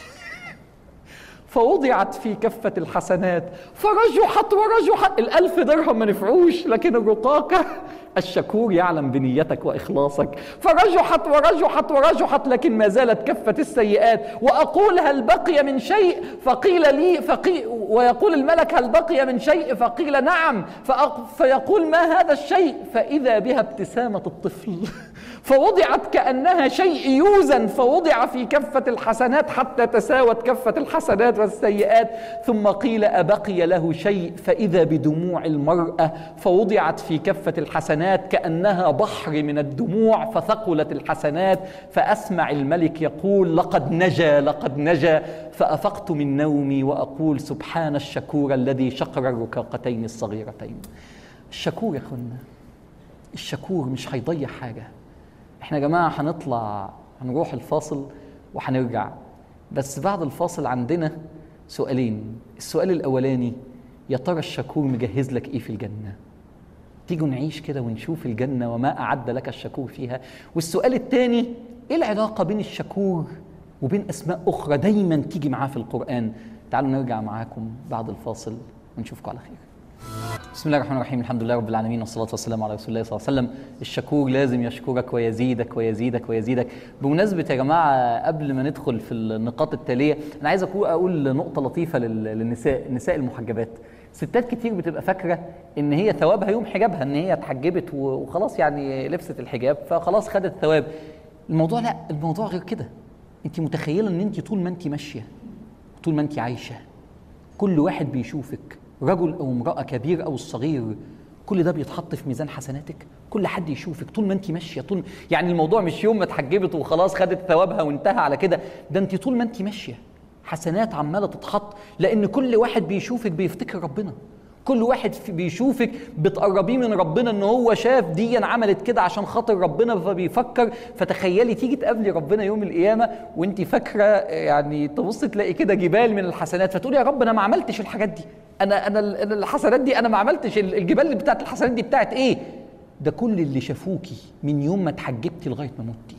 فوضعت في كفة الحسنات فرجحت ورجحت الألف درهم ما نفعوش لكن الرقاقة الشكور يعلم بنيتك وإخلاصك فرجحت ورجحت ورجحت لكن ما زالت كفة السيئات وأقول هل بقي من شيء فقيل لي فقي ويقول الملك هل بقي من شيء فقيل نعم فأق فيقول ما هذا الشيء فإذا بها ابتسامة الطفل فوضعت كأنها شيء يوزن فوضع في كفة الحسنات حتى تساوت كفة الحسنات والسيئات ثم قيل أبقي له شيء فإذا بدموع المرأة فوضعت في كفة الحسنات كأنها بحر من الدموع فثقلت الحسنات فأسمع الملك يقول لقد نجا لقد نجا فأفقت من نومي وأقول سبحان الشكور الذي شقر الركاقتين الصغيرتين الشكور يا أخوانا الشكور مش هيضيع حاجه احنا يا جماعه هنطلع هنروح الفاصل وهنرجع بس بعد الفاصل عندنا سؤالين السؤال الاولاني يا ترى الشكور مجهز لك ايه في الجنه تيجوا نعيش كده ونشوف الجنه وما اعد لك الشكور فيها والسؤال الثاني ايه العلاقه بين الشكور وبين اسماء اخرى دايما تيجي معاه في القران تعالوا نرجع معاكم بعد الفاصل ونشوفكم على خير بسم الله الرحمن الرحيم الحمد لله رب العالمين والصلاة والسلام على رسول الله صلى الله عليه وسلم الشكور لازم يشكرك ويزيدك ويزيدك ويزيدك بمناسبة يا جماعة قبل ما ندخل في النقاط التالية أنا عايز أقول, أقول نقطة لطيفة لل- للنساء النساء المحجبات ستات كتير بتبقى فاكرة إن هي ثوابها يوم حجابها إن هي اتحجبت و- وخلاص يعني لبست الحجاب فخلاص خدت ثواب الموضوع لا الموضوع غير كده أنت متخيلة إن أنت طول ما أنت ماشية طول ما أنت عايشة كل واحد بيشوفك رجل او امراه كبير او صغير كل ده بيتحط في ميزان حسناتك كل حد يشوفك طول ما انت ماشيه طول يعني الموضوع مش يوم ما اتحجبت وخلاص خدت ثوابها وانتهى على كده ده انت طول ما انت ماشيه حسنات عماله تتحط لان كل واحد بيشوفك بيفتكر ربنا كل واحد في- بيشوفك بتقربيه من ربنا ان هو شاف دي عملت كده عشان خاطر ربنا فبيفكر فتخيلي تيجي تقابلي ربنا يوم القيامه وانت فاكره يعني تبص تلاقي كده جبال من الحسنات فتقولي يا رب انا ما عملتش الحاجات دي انا انا ال- أنا الحسنات دي انا ما عملتش ال- الجبال اللي بتاعت الحسنات دي بتاعت ايه ده كل اللي شافوكي من يوم ما اتحجبتي لغايه ما متي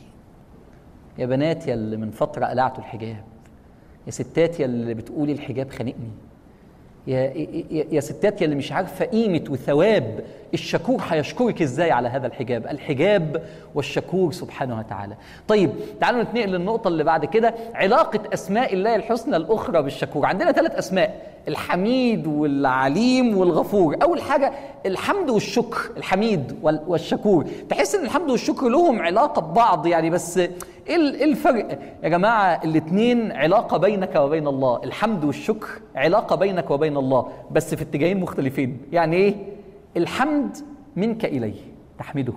يا بنات يا اللي من فتره قلعتوا الحجاب يا ستات يا اللي بتقولي الحجاب خانقني يا, يا, يا ستات يا اللي مش عارفه قيمه وثواب الشكور هيشكرك ازاي على هذا الحجاب الحجاب والشكور سبحانه وتعالى طيب تعالوا نتنقل للنقطه اللي بعد كده علاقه اسماء الله الحسنى الاخرى بالشكور عندنا ثلاث اسماء الحميد والعليم والغفور اول حاجه الحمد والشكر الحميد وال- والشكور تحس ان الحمد والشكر لهم علاقه ببعض يعني بس ايه ال- إيه الفرق يا جماعه الاثنين علاقه بينك وبين الله الحمد والشكر علاقه بينك وبين الله بس في اتجاهين مختلفين يعني ايه الحمد منك اليه تحمده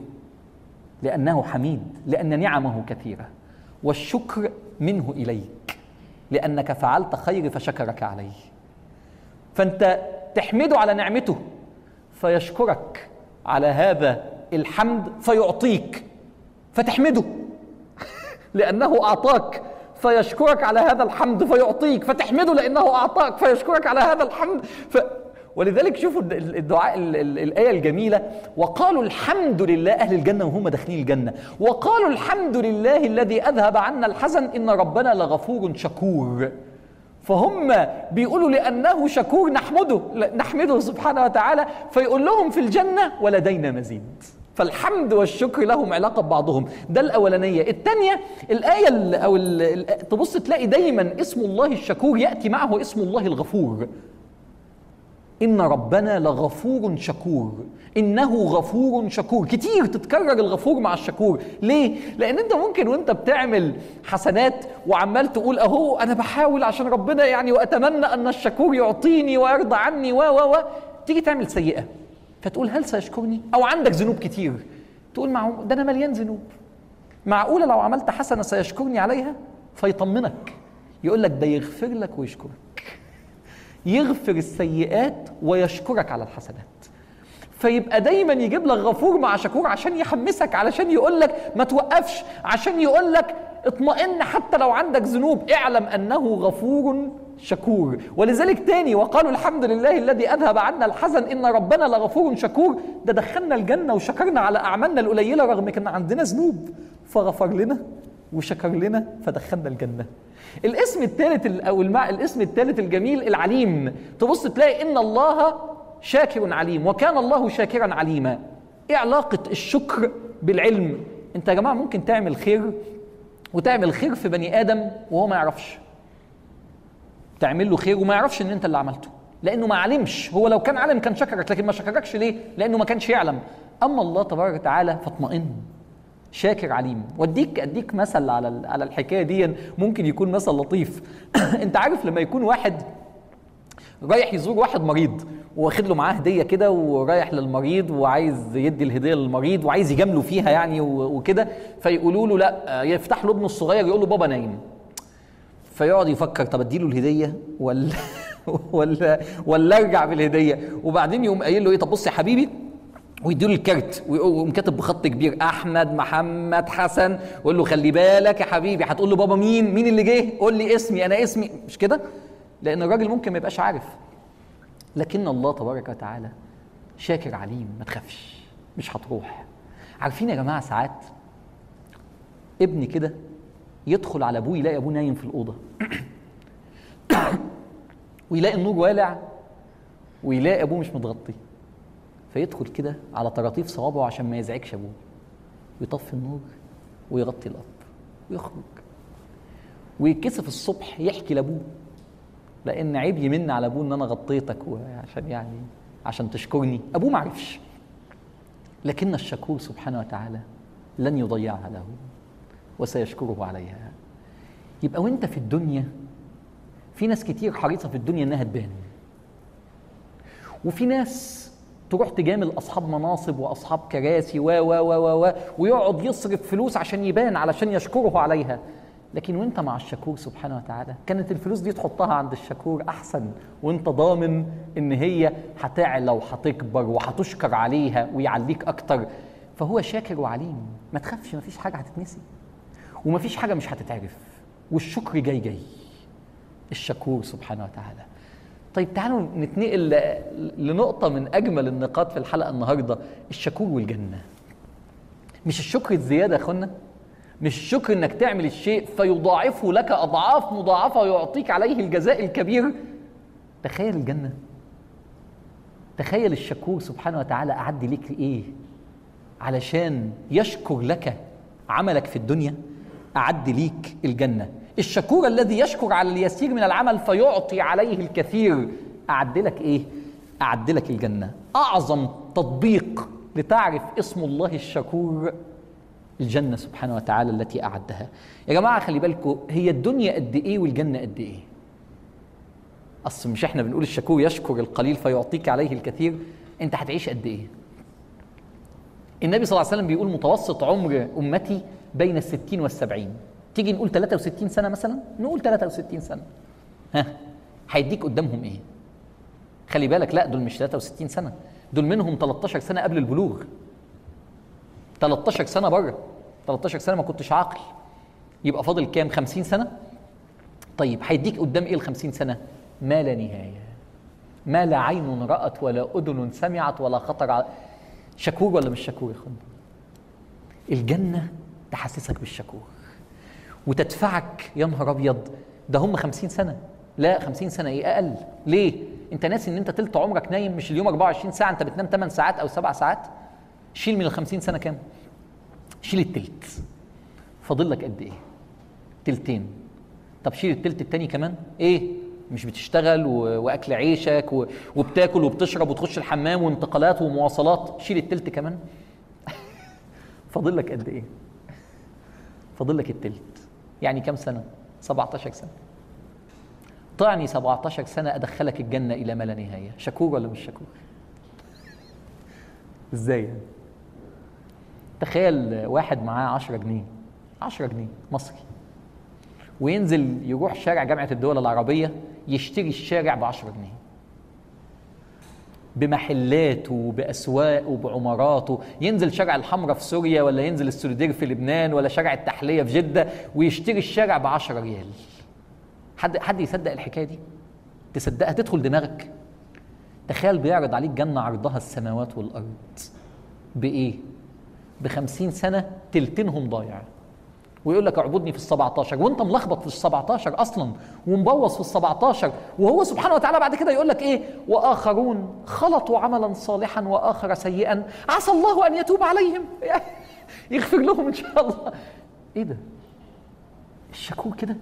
لانه حميد لان نعمه كثيره والشكر منه اليك لانك فعلت خير فشكرك عليه فانت تحمده على نعمته فيشكرك على هذا الحمد فيعطيك فتحمده لانه اعطاك فيشكرك على هذا الحمد فيعطيك فتحمده لانه اعطاك فيشكرك على هذا الحمد ف... ولذلك شوفوا الد- الدعاء ال- ال- الايه الجميله وقالوا الحمد لله اهل الجنه وهم داخلين الجنه وقالوا الحمد لله الذي اذهب عنا الحزن ان ربنا لغفور شكور فهم بيقولوا لانه شكور نحمده نحمده سبحانه وتعالى فيقول لهم في الجنه ولدينا مزيد فالحمد والشكر لهم علاقه ببعضهم ده الاولانيه الثانيه الايه ال- او ال- ال- تبص تلاقي دايما اسم الله الشكور ياتي معه اسم الله الغفور إن ربنا لغفور شكور إنه غفور شكور كتير تتكرر الغفور مع الشكور ليه؟ لأن أنت ممكن وأنت بتعمل حسنات وعمال تقول أهو أنا بحاول عشان ربنا يعني وأتمنى أن الشكور يعطيني ويرضى عني و و و تيجي تعمل سيئة فتقول هل سيشكرني؟ أو عندك ذنوب كتير تقول معه ده أنا مليان ذنوب معقولة لو عملت حسنة سيشكرني عليها؟ فيطمنك يقول لك ده يغفر لك ويشكرك يغفر السيئات ويشكرك على الحسنات فيبقى دايما يجيب لك غفور مع شكور عشان يحمسك علشان يقول لك ما توقفش عشان يقول لك اطمئن حتى لو عندك ذنوب اعلم انه غفور شكور ولذلك تاني وقالوا الحمد لله الذي اذهب عنا الحزن ان ربنا لغفور شكور ده دخلنا الجنه وشكرنا على اعمالنا القليله رغم كان عندنا ذنوب فغفر لنا وشكر لنا فدخلنا الجنه الاسم الثالث ال- او المع... الاسم الثالث الجميل العليم تبص تلاقي ان الله شاكر عليم وكان الله شاكرا عليما ايه علاقه الشكر بالعلم انت يا جماعه ممكن تعمل خير وتعمل خير في بني ادم وهو ما يعرفش تعمل له خير وما يعرفش ان انت اللي عملته لانه ما علمش هو لو كان علم كان شكرك لكن ما شكركش ليه لانه ما كانش يعلم اما الله تبارك وتعالى فاطمئن شاكر عليم واديك اديك مثل على ال- على الحكايه دي ممكن يكون مثل لطيف انت عارف لما يكون واحد رايح يزور واحد مريض واخد له معاه هديه كده ورايح للمريض وعايز يدي الهديه للمريض وعايز يجامله فيها يعني و- وكده فيقولوا له لا يفتح له ابنه الصغير يقول له بابا نايم فيقعد يفكر طب اديله الهديه ولا ولا ولا ارجع بالهديه وبعدين يقوم قايل له ايه طب بص يا حبيبي ويديله الكارت ويقوم كاتب بخط كبير احمد محمد حسن ويقول له خلي بالك يا حبيبي هتقول له بابا مين مين اللي جه قول لي اسمي انا اسمي مش كده لان الراجل ممكن ما يبقاش عارف لكن الله تبارك وتعالى شاكر عليم ما تخافش مش هتروح عارفين يا جماعه ساعات ابني كده يدخل على ابوه يلاقي ابوه نايم في الاوضه ويلاقي النور والع ويلاقي ابوه مش متغطي فيدخل كده على طراطيف صوابعه عشان ما يزعجش ابوه ويطفي النور ويغطي الاب ويخرج ويتكسف الصبح يحكي لابوه لان عيب يمن على ابوه ان انا غطيتك عشان يعني عشان تشكرني ابوه ما عرفش لكن الشكور سبحانه وتعالى لن يضيعها له وسيشكره عليها يبقى وانت في الدنيا في ناس كتير حريصه في الدنيا انها تبان وفي ناس تروح تجامل اصحاب مناصب واصحاب كراسي و و و و ويقعد يصرف فلوس عشان يبان علشان يشكره عليها لكن وانت مع الشكور سبحانه وتعالى كانت الفلوس دي تحطها عند الشكور احسن وانت ضامن ان هي هتعلى وهتكبر وهتشكر عليها ويعليك اكتر فهو شاكر وعليم ما تخافش ما فيش حاجه هتتنسي وما فيش حاجه مش هتتعرف والشكر جاي جاي الشكور سبحانه وتعالى طيب تعالوا نتنقل لنقطه من اجمل النقاط في الحلقه النهارده الشكور والجنه مش الشكر الزياده يا اخوانا مش الشكر انك تعمل الشيء فيضاعفه لك اضعاف مضاعفه ويعطيك عليه الجزاء الكبير تخيل الجنه تخيل الشكور سبحانه وتعالى اعد لك ايه علشان يشكر لك عملك في الدنيا اعد ليك الجنه الشكور الذي يشكر على اليسير من العمل فيعطي عليه الكثير اعد لك ايه اعد لك الجنه اعظم تطبيق لتعرف اسم الله الشكور الجنه سبحانه وتعالى التي اعدها يا جماعه خلي بالكم هي الدنيا قد ايه والجنه قد ايه اصل مش احنا بنقول الشكور يشكر القليل فيعطيك عليه الكثير انت هتعيش قد ايه النبي صلى الله عليه وسلم بيقول متوسط عمر امتي بين الستين والسبعين تيجي نقول 63 سنه مثلا نقول 63 سنه ها هيديك قدامهم ايه خلي بالك لا دول مش 63 سنه دول منهم 13 سنه قبل البلوغ 13 سنه بره 13 سنه ما كنتش عاقل يبقى فاضل كام 50 سنه طيب هيديك قدام ايه ال 50 سنه ما لا نهايه ما لا عين رأت ولا أذن سمعت ولا خطر على شكور ولا مش شكور يا اخوانا الجنة تحسسك بالشكور وتدفعك يا نهار ابيض ده هم 50 سنه لا 50 سنه ايه اقل ليه انت ناسي ان انت تلت عمرك نايم مش اليوم 24 ساعه انت بتنام 8 ساعات او 7 ساعات شيل من ال 50 سنه كام شيل التلت فاضل لك قد ايه تلتين طب شيل التلت التاني كمان ايه مش بتشتغل و... واكل عيشك و... وبتاكل وبتشرب وتخش الحمام وانتقالات ومواصلات شيل التلت كمان فاضل لك قد ايه فاضل لك التلت يعني كم سنة 17 سنة طعني 17 سنة أدخلك الجنة إلى ما لا نهاية شكور ولا مش شكور إزاي يعني تخيل واحد معاه 10 جنيه 10 جنيه مصري وينزل يروح شارع جامعة الدول العربية يشتري الشارع ب 10 جنيه بمحلاته وبأسواقه وبعماراته ينزل شارع الحمراء في سوريا ولا ينزل السوليدير في لبنان ولا شارع التحلية في جدة ويشتري الشارع ب 10 ريال حد حد يصدق الحكاية دي تصدقها تدخل دماغك تخيل بيعرض عليك جنة عرضها السماوات والأرض بإيه؟ بخمسين سنة تلتينهم ضايع ويقول لك اعبدني في ال 17 وانت ملخبط في ال 17 اصلا ومبوظ في ال 17 وهو سبحانه وتعالى بعد كده يقول لك ايه واخرون خلطوا عملا صالحا واخر سيئا عسى الله ان يتوب عليهم يغفر لهم ان شاء الله ايه ده الشكور كده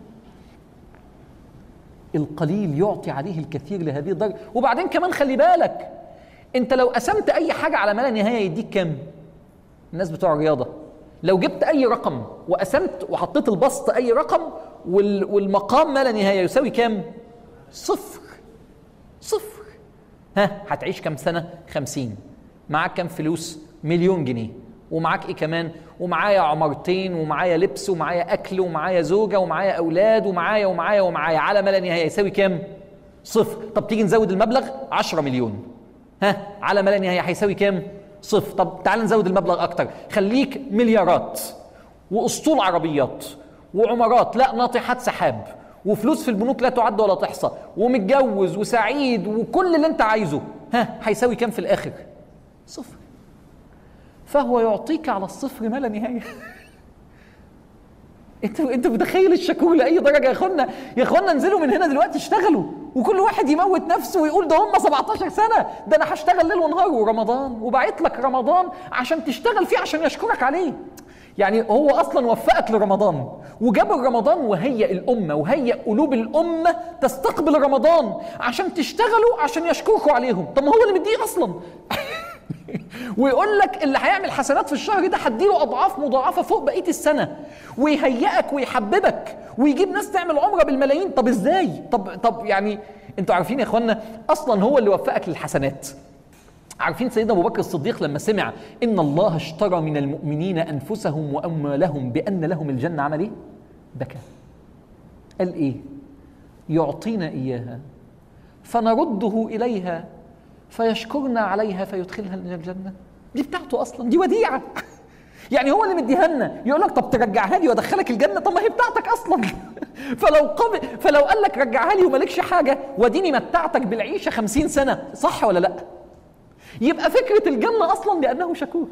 القليل يعطي عليه الكثير لهذه الدرجه وبعدين كمان خلي بالك انت لو قسمت اي حاجه على ما لا نهايه يديك كام الناس بتوع الرياضه لو جبت اي رقم وقسمت وحطيت البسط اي رقم والمقام ما لا نهايه يساوي كام صفر صفر ها هتعيش كام سنه خمسين معاك كام فلوس مليون جنيه ومعاك ايه كمان ومعايا عمارتين ومعايا لبس ومعايا اكل ومعايا زوجه ومعايا اولاد ومعايا ومعايا ومعايا على ما لا نهايه يساوي كام صفر طب تيجي نزود المبلغ 10 مليون ها على ما لا نهايه هيساوي كام صفر طب تعال نزود المبلغ اكتر خليك مليارات واسطول عربيات وعمارات لا ناطحات سحاب وفلوس في البنوك لا تعد ولا تحصى ومتجوز وسعيد وكل اللي انت عايزه ها هيساوي كام في الاخر صفر فهو يعطيك على الصفر ما لا نهايه انتوا انتوا متخيل الشكور لاي درجه يا اخوانا يا اخوانا انزلوا من هنا دلوقتي اشتغلوا وكل واحد يموت نفسه ويقول ده هم 17 سنه ده انا هشتغل ليل ونهار ورمضان وبعت لك رمضان عشان تشتغل فيه عشان يشكرك عليه يعني هو اصلا وفقك لرمضان وجاب رمضان وهيئ الامه وهيئ قلوب الامه تستقبل رمضان عشان تشتغلوا عشان يشكركوا عليهم طب ما هو اللي مديه اصلا ويقول لك اللي هيعمل حسنات في الشهر ده هديله اضعاف مضاعفه فوق بقيه السنه ويهيئك ويحببك ويجيب ناس تعمل عمره بالملايين طب ازاي طب طب يعني انتوا عارفين يا اخوانا اصلا هو اللي وفقك للحسنات عارفين سيدنا ابو بكر الصديق لما سمع ان الله اشترى من المؤمنين انفسهم واموالهم بان لهم الجنه عمل ايه بكى قال ايه يعطينا اياها فنرده اليها فيشكرنا عليها فيدخلها الجنه دي بتاعته اصلا دي وديعه يعني هو اللي مديها لنا يقول لك طب ترجعها لي وادخلك الجنه طب ما هي بتاعتك اصلا فلو قبل فلو قال لك رجعها لي ومالكش حاجه واديني متعتك بالعيشه خمسين سنه صح ولا لا يبقى فكره الجنه اصلا لانه شكور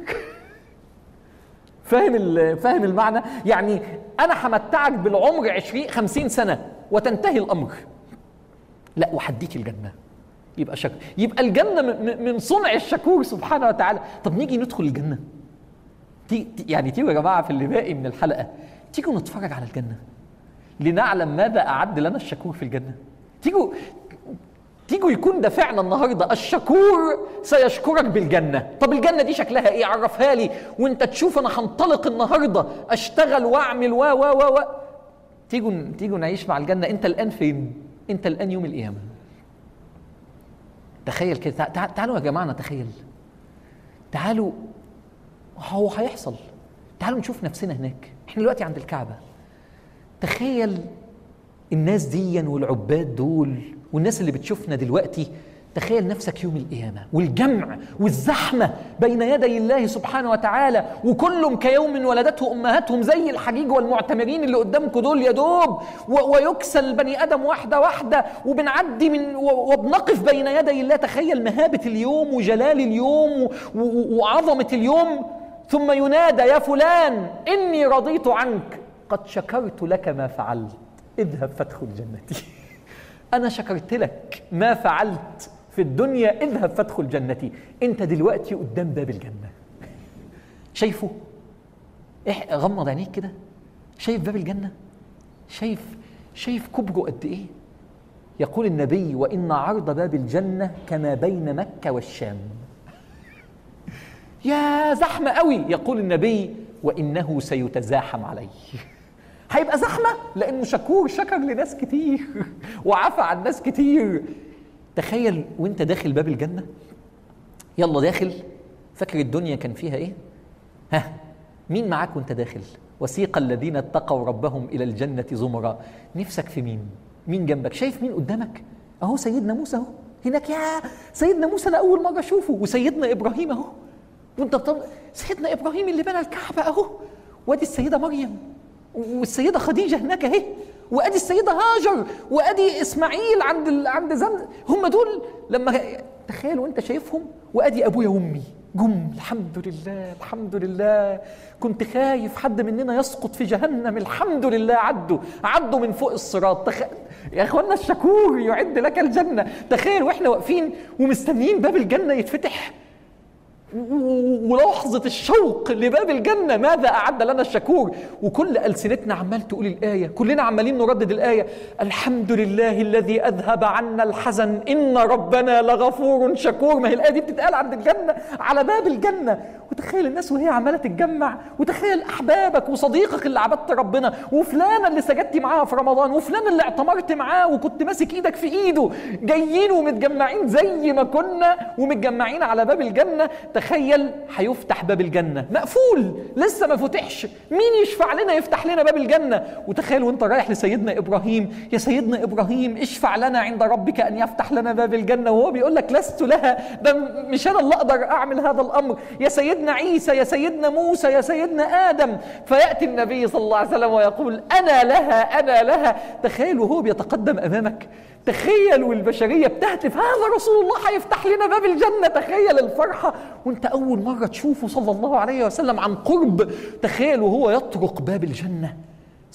فاهم فاهم المعنى يعني انا همتعك بالعمر 20 50 سنه وتنتهي الامر لا وهديك الجنه يبقى شكر يبقى الجنه من صنع الشكور سبحانه وتعالى طب نيجي ندخل الجنه تي يعني تيجوا يا جماعه في اللي باقي من الحلقه تيجوا نتفرج على الجنه لنعلم ماذا اعد لنا الشكور في الجنه تيجوا تيجوا يكون دافعنا النهارده الشكور سيشكرك بالجنه طب الجنه دي شكلها ايه عرفها لي وانت تشوف انا هنطلق النهارده اشتغل واعمل و و و و تيجوا تيجوا نعيش مع الجنه انت الان فين انت الان يوم القيامه تخيل كده تعالوا يا جماعه نتخيل تعالوا هو هيحصل تعالوا نشوف نفسنا هناك احنا دلوقتي عند الكعبه تخيل الناس دي والعباد دول والناس اللي بتشوفنا دلوقتي تخيل نفسك يوم القيامة والجمع والزحمة بين يدي الله سبحانه وتعالى وكلهم كيوم ولدته أمهاتهم زي الحجيج والمعتمرين اللي قدامكم دول يا دوب ويكسل البني آدم واحدة واحدة وبنعدي من وبنقف بين يدي الله تخيل مهابة اليوم وجلال اليوم وعظمة اليوم ثم ينادى يا فلان إني رضيت عنك قد شكرت لك ما فعلت اذهب فادخل جنتي أنا شكرت لك ما فعلت في الدنيا اذهب فادخل جنتي أنت دلوقتي قدام باب الجنة شايفه؟ إح غمض عينيك كده شايف باب الجنة؟ شايف شايف كبره قد إيه؟ يقول النبي وإن عرض باب الجنة كما بين مكة والشام يا زحمة قوي يقول النبي وإنه سيتزاحم عليه هيبقى زحمه لانه شكور شكر لناس كتير وعفى عن ناس كتير تخيل وانت داخل باب الجنه يلا داخل فاكر الدنيا كان فيها ايه ها مين معاك وانت داخل وسيق الذين اتقوا ربهم الى الجنه زمرا نفسك في مين مين جنبك شايف مين قدامك اهو سيدنا موسى اهو هناك يا سيدنا موسى انا اول مره اشوفه وسيدنا ابراهيم اهو وانت بطل... سيدنا ابراهيم اللي بنى الكعبه اهو وادي السيده مريم والسيده خديجه هناك اهي وادي السيده هاجر وادي اسماعيل عند ال... عند زمزم هم دول لما تخيل وانت شايفهم وادي ابويا وامي جم الحمد لله الحمد لله كنت خايف حد مننا يسقط في جهنم الحمد لله عدوا عدوا من فوق الصراط تخ... يا اخوانا الشكور يعد لك الجنه تخيل واحنا واقفين ومستنيين باب الجنه يتفتح ولحظة الشوق لباب الجنة ماذا أعد لنا الشكور وكل ألسنتنا عمال تقول الآية كلنا عمالين نردد الآية الحمد لله الذي أذهب عنا الحزن إن ربنا لغفور شكور ما هي الآية دي بتتقال عند الجنة على باب الجنة وتخيل الناس وهي عمالة تتجمع وتخيل أحبابك وصديقك اللي عبدت ربنا وفلانة اللي سجدت معاها في رمضان وفلان اللي اعتمرت معاه وكنت ماسك إيدك في إيده جايين ومتجمعين زي ما كنا ومتجمعين على باب الجنة تخيل هيفتح باب الجنة مقفول لسه ما فتحش مين يشفع لنا يفتح لنا باب الجنة وتخيل وانت رايح لسيدنا إبراهيم يا سيدنا إبراهيم اشفع لنا عند ربك أن يفتح لنا باب الجنة وهو بيقول لك لست لها ده مش أنا اللي أقدر أعمل هذا الأمر يا سيدنا عيسى يا سيدنا موسى يا سيدنا آدم فيأتي النبي صلى الله عليه وسلم ويقول أنا لها أنا لها تخيل وهو بيتقدم أمامك تخيل والبشرية بتهتف هذا رسول الله هيفتح لنا باب الجنة تخيل الفرحة وانت أول مرة تشوفه صلى الله عليه وسلم عن قرب تخيل وهو يطرق باب الجنة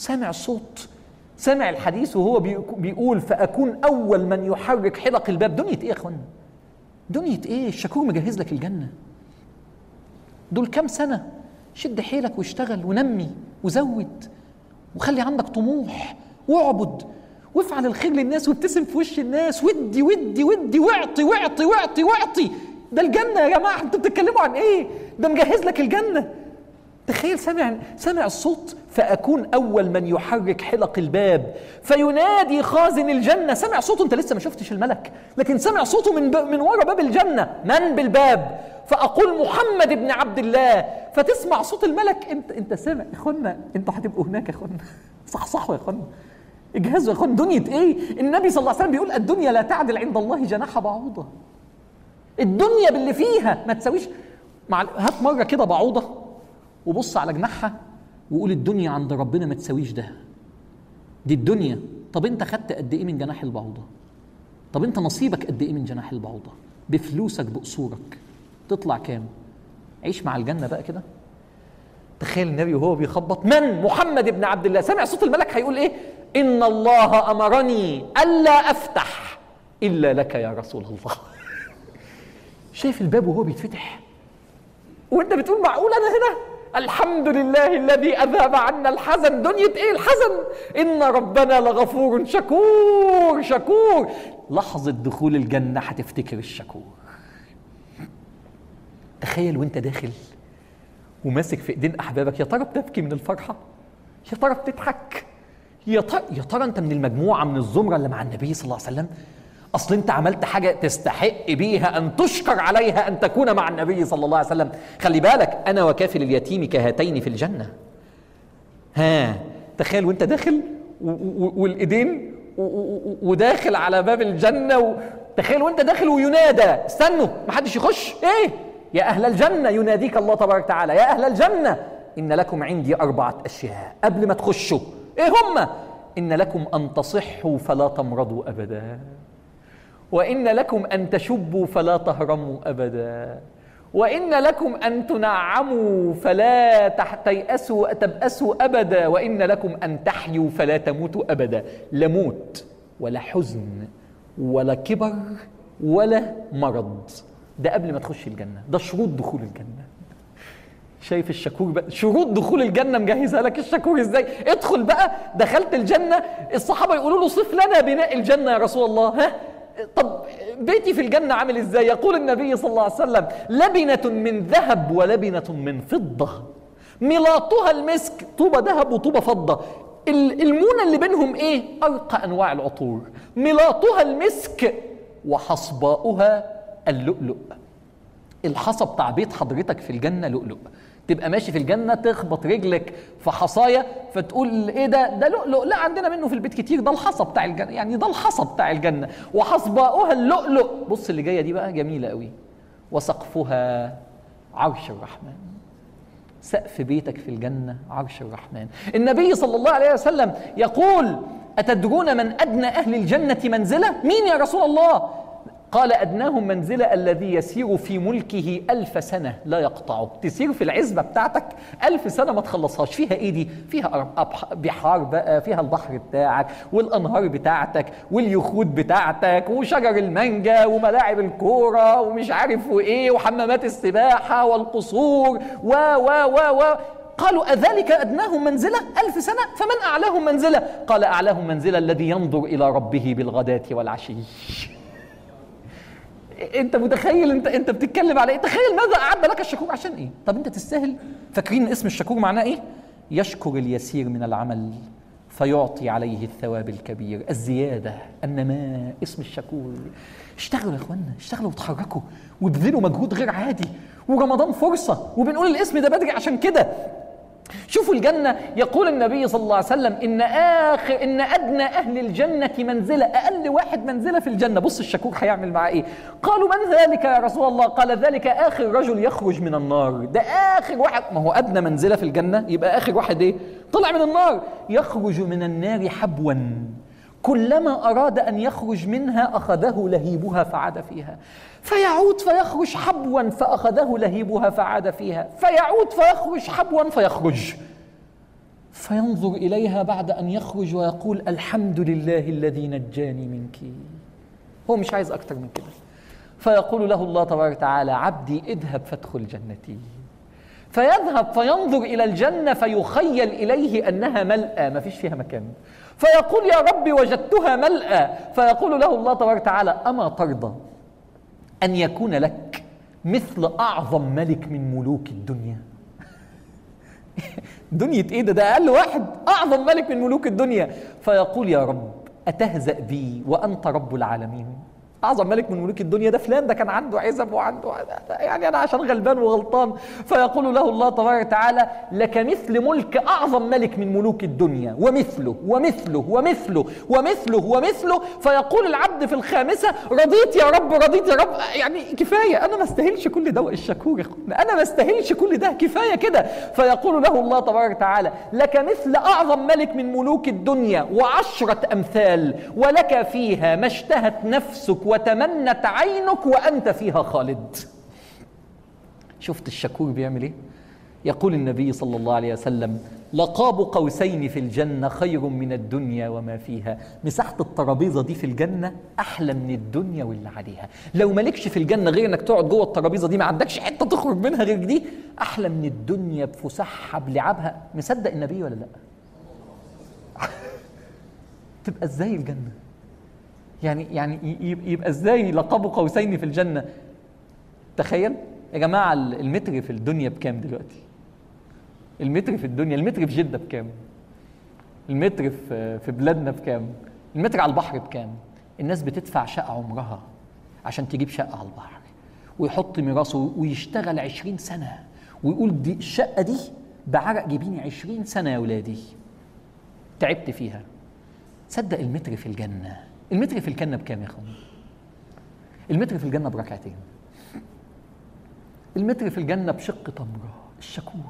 سامع صوت سامع الحديث وهو بيقول فأكون أول من يحرك حلق الباب دنيا إيه يا أخوانا دنيا إيه الشكور مجهز لك الجنة دول كام سنة شد حيلك واشتغل ونمي وزود وخلي عندك طموح واعبد وافعل الخير للناس وابتسم في وش الناس ودي ودي ودي واعطي واعطي واعطي واعطي ده الجنة يا جماعة انتوا بتتكلموا عن ايه؟ ده مجهز لك الجنة تخيل سمع سمع الصوت فأكون أول من يحرك حلق الباب فينادي خازن الجنة سمع صوته أنت لسه ما شفتش الملك لكن سمع صوته من من ورا باب الجنة من بالباب فأقول محمد بن عبد الله فتسمع صوت الملك أنت أنت سامع يا إخوانا أنتوا هتبقوا هناك يا إخوانا صح صح يا إخوانا اجهزوا يا إخوانا دنيا إيه النبي صلى الله عليه وسلم بيقول الدنيا لا تعدل عند الله جناح بعوضة الدنيا باللي فيها ما تساويش مع هات مرة كده بعوضة وبص على جناحها وقول الدنيا عند ربنا ما تساويش ده دي الدنيا طب انت خدت قد ايه من جناح البعوضه طب انت نصيبك قد ايه من جناح البعوضه بفلوسك بقصورك تطلع كام عيش مع الجنه بقى كده تخيل النبي وهو بيخبط من محمد بن عبد الله سمع صوت الملك هيقول ايه ان الله امرني الا افتح الا لك يا رسول الله شايف الباب وهو بيتفتح وانت بتقول معقول انا هنا الحمد لله الذي اذهب عنا الحزن دنيا ايه الحزن ان ربنا لغفور شكور شكور لحظه دخول الجنه هتفتكر الشكور تخيل وانت داخل وماسك في ايدين احبابك يا ترى بتبكي من الفرحه يا ترى بتضحك يا ترى يا ترى انت من المجموعه من الزمره اللي مع النبي صلى الله عليه وسلم اصل انت عملت حاجه تستحق بيها ان تشكر عليها ان تكون مع النبي صلى الله عليه وسلم خلي بالك انا وكافل اليتيم كهاتين في الجنه ها تخيل وانت داخل والايدين وداخل على باب الجنه تخيل وانت داخل وينادى استنوا ما حدش يخش ايه يا اهل الجنه يناديك الله تبارك وتعالى يا اهل الجنه ان لكم عندي اربعه اشياء قبل ما تخشوا ايه هم ان لكم ان تصحوا فلا تمرضوا ابدا وإن لكم أن تشبوا فلا تهرموا أبدا وإن لكم أن تنعموا فلا تيأسوا تبأسوا أبدا وإن لكم أن تحيوا فلا تموتوا أبدا لا موت ولا حزن ولا كبر ولا مرض ده قبل ما تخش الجنة ده شروط دخول الجنة شايف الشكور بقى شروط دخول الجنه مجهزها لك الشكور ازاي ادخل بقى دخلت الجنه الصحابه يقولوا له صف لنا بناء الجنه يا رسول الله ها طب بيتي في الجنة عامل ازاي يقول النبي صلى الله عليه وسلم لبنة من ذهب ولبنة من فضة ملاطها المسك طوبة ذهب وطوبة فضة المونة اللي بينهم ايه أرقى أنواع العطور ملاطها المسك وحصباؤها اللؤلؤ الحصى بتاع بيت حضرتك في الجنة لؤلؤ تبقى ماشي في الجنه تخبط رجلك في حصايه فتقول ايه ده ده لؤلؤ لا عندنا منه في البيت كتير ده الحصى بتاع الجنه يعني ده الحصى بتاع الجنه وحصباؤها اللؤلؤ بص اللي جايه دي بقى جميله قوي وسقفها عرش الرحمن سقف بيتك في الجنه عرش الرحمن النبي صلى الله عليه وسلم يقول أتدرون من أدنى أهل الجنة منزلة؟ مين يا رسول الله؟ قال أدناهم منزلة الذي يسير في ملكه ألف سنة لا يقطعه تسير في العزبة بتاعتك ألف سنة ما تخلصهاش فيها إيه دي فيها بحار بقى فيها البحر بتاعك والأنهار بتاعتك واليخوت بتاعتك وشجر المانجا وملاعب الكورة ومش عارف وإيه وحمامات السباحة والقصور و و و و قالوا أذلك أدناهم منزلة ألف سنة فمن أعلاهم منزلة قال أعلاهم منزلة الذي ينظر إلى ربه بالغداة والعشي انت متخيل انت انت بتتكلم على ايه تخيل ماذا اعد لك الشكور عشان ايه طب انت تستاهل فاكرين اسم الشكور معناه ايه يشكر اليسير من العمل فيعطي عليه الثواب الكبير الزيادة النماء اسم الشكور اشتغلوا يا اخوانا اشتغلوا وتحركوا وابذلوا مجهود غير عادي ورمضان فرصة وبنقول الاسم ده بدري عشان كده شوفوا الجنة يقول النبي صلى الله عليه وسلم إن آخر إن أدنى أهل الجنة منزلة أقل واحد منزلة في الجنة بص الشكوك هيعمل معاه إيه قالوا من ذلك يا رسول الله قال ذلك آخر رجل يخرج من النار ده آخر واحد ما هو أدنى منزلة في الجنة يبقى آخر واحد إيه طلع من النار يخرج من النار حبوا كلما أراد أن يخرج منها أخذه لهيبها فعاد فيها فيعود فيخرج حبوا فأخذه لهيبها فعاد فيها فيعود فيخرج حبوا فيخرج فينظر اليها بعد ان يخرج ويقول الحمد لله الذي نجاني منك هو مش عايز اكتر من كده فيقول له الله تبارك وتعالى عبدي اذهب فادخل جنتي فيذهب فينظر الى الجنه فيخيل اليه انها ملأى ما فيش فيها مكان فيقول يا ربي وجدتها ملأى فيقول له الله تبارك وتعالى اما ترضى ان يكون لك مثل اعظم ملك من ملوك الدنيا دنيا ايه ده ده اقل واحد اعظم ملك من ملوك الدنيا فيقول يا رب اتهزأ بي وانت رب العالمين اعظم ملك من ملوك الدنيا ده فلان ده كان عنده عزب وعنده يعني انا عشان غلبان وغلطان فيقول له الله تبارك وتعالى لك مثل ملك اعظم ملك من ملوك الدنيا ومثله ومثله ومثله ومثله ومثله فيقول العبد في الخامسه رضيت يا رب رضيت يا رب يعني كفايه انا ما استاهلش كل ده الشكور يا اخوانا انا ما استاهلش كل ده كفايه كده فيقول له الله تبارك وتعالى لك مثل اعظم ملك من ملوك الدنيا وعشره امثال ولك فيها ما اشتهت نفسك وتمنت عينك وانت فيها خالد شفت الشكور بيعمل ايه يقول النبي صلى الله عليه وسلم لقاب قوسين في الجنة خير من الدنيا وما فيها مساحة الترابيزة دي في الجنة أحلى من الدنيا واللي عليها لو مالكش في الجنة غير أنك تقعد جوه الترابيزة دي ما عندكش حتة تخرج منها غير دي أحلى من الدنيا بفسحها بلعبها مصدق النبي ولا لا تبقى ازاي الجنة يعني يعني يبقى ازاي لقب قوسين في الجنه تخيل يا جماعه المتر في الدنيا بكام دلوقتي المتر في الدنيا المتر في جده بكام المتر في في بلادنا بكام المتر على البحر بكام الناس بتدفع شقه عمرها عشان تجيب شقه على البحر ويحط ميراثه ويشتغل عشرين سنه ويقول دي الشقه دي بعرق جبيني عشرين سنه يا ولادي تعبت فيها صدق المتر في الجنه المتر في الجنه بكام يا اخوان المتر في الجنه بركعتين المتر في الجنه بشق تمره الشكور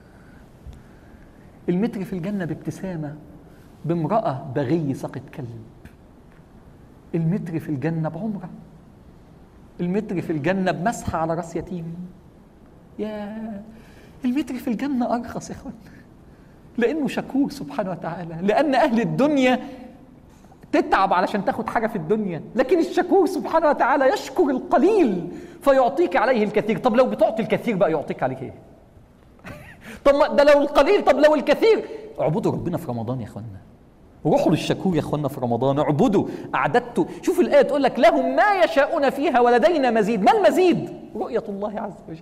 المتر في الجنه بابتسامه بامراه بغي سقط كلب المتر في الجنه بعمره المتر في الجنه بمسحه على راس يتيم يا المتر في الجنه ارخص يا اخوان لانه شكور سبحانه وتعالى لان اهل الدنيا تتعب علشان تاخد حاجة في الدنيا لكن الشكور سبحانه وتعالى يشكر القليل فيعطيك عليه الكثير طب لو بتعطي الكثير بقى يعطيك عليك ايه طب ده لو القليل طب لو الكثير اعبدوا ربنا في رمضان يا اخوانا روحوا للشكور يا اخوانا في رمضان اعبدوا اعددتوا شوف الايه تقول لك لهم ما يشاءون فيها ولدينا مزيد ما المزيد رؤيه الله عز وجل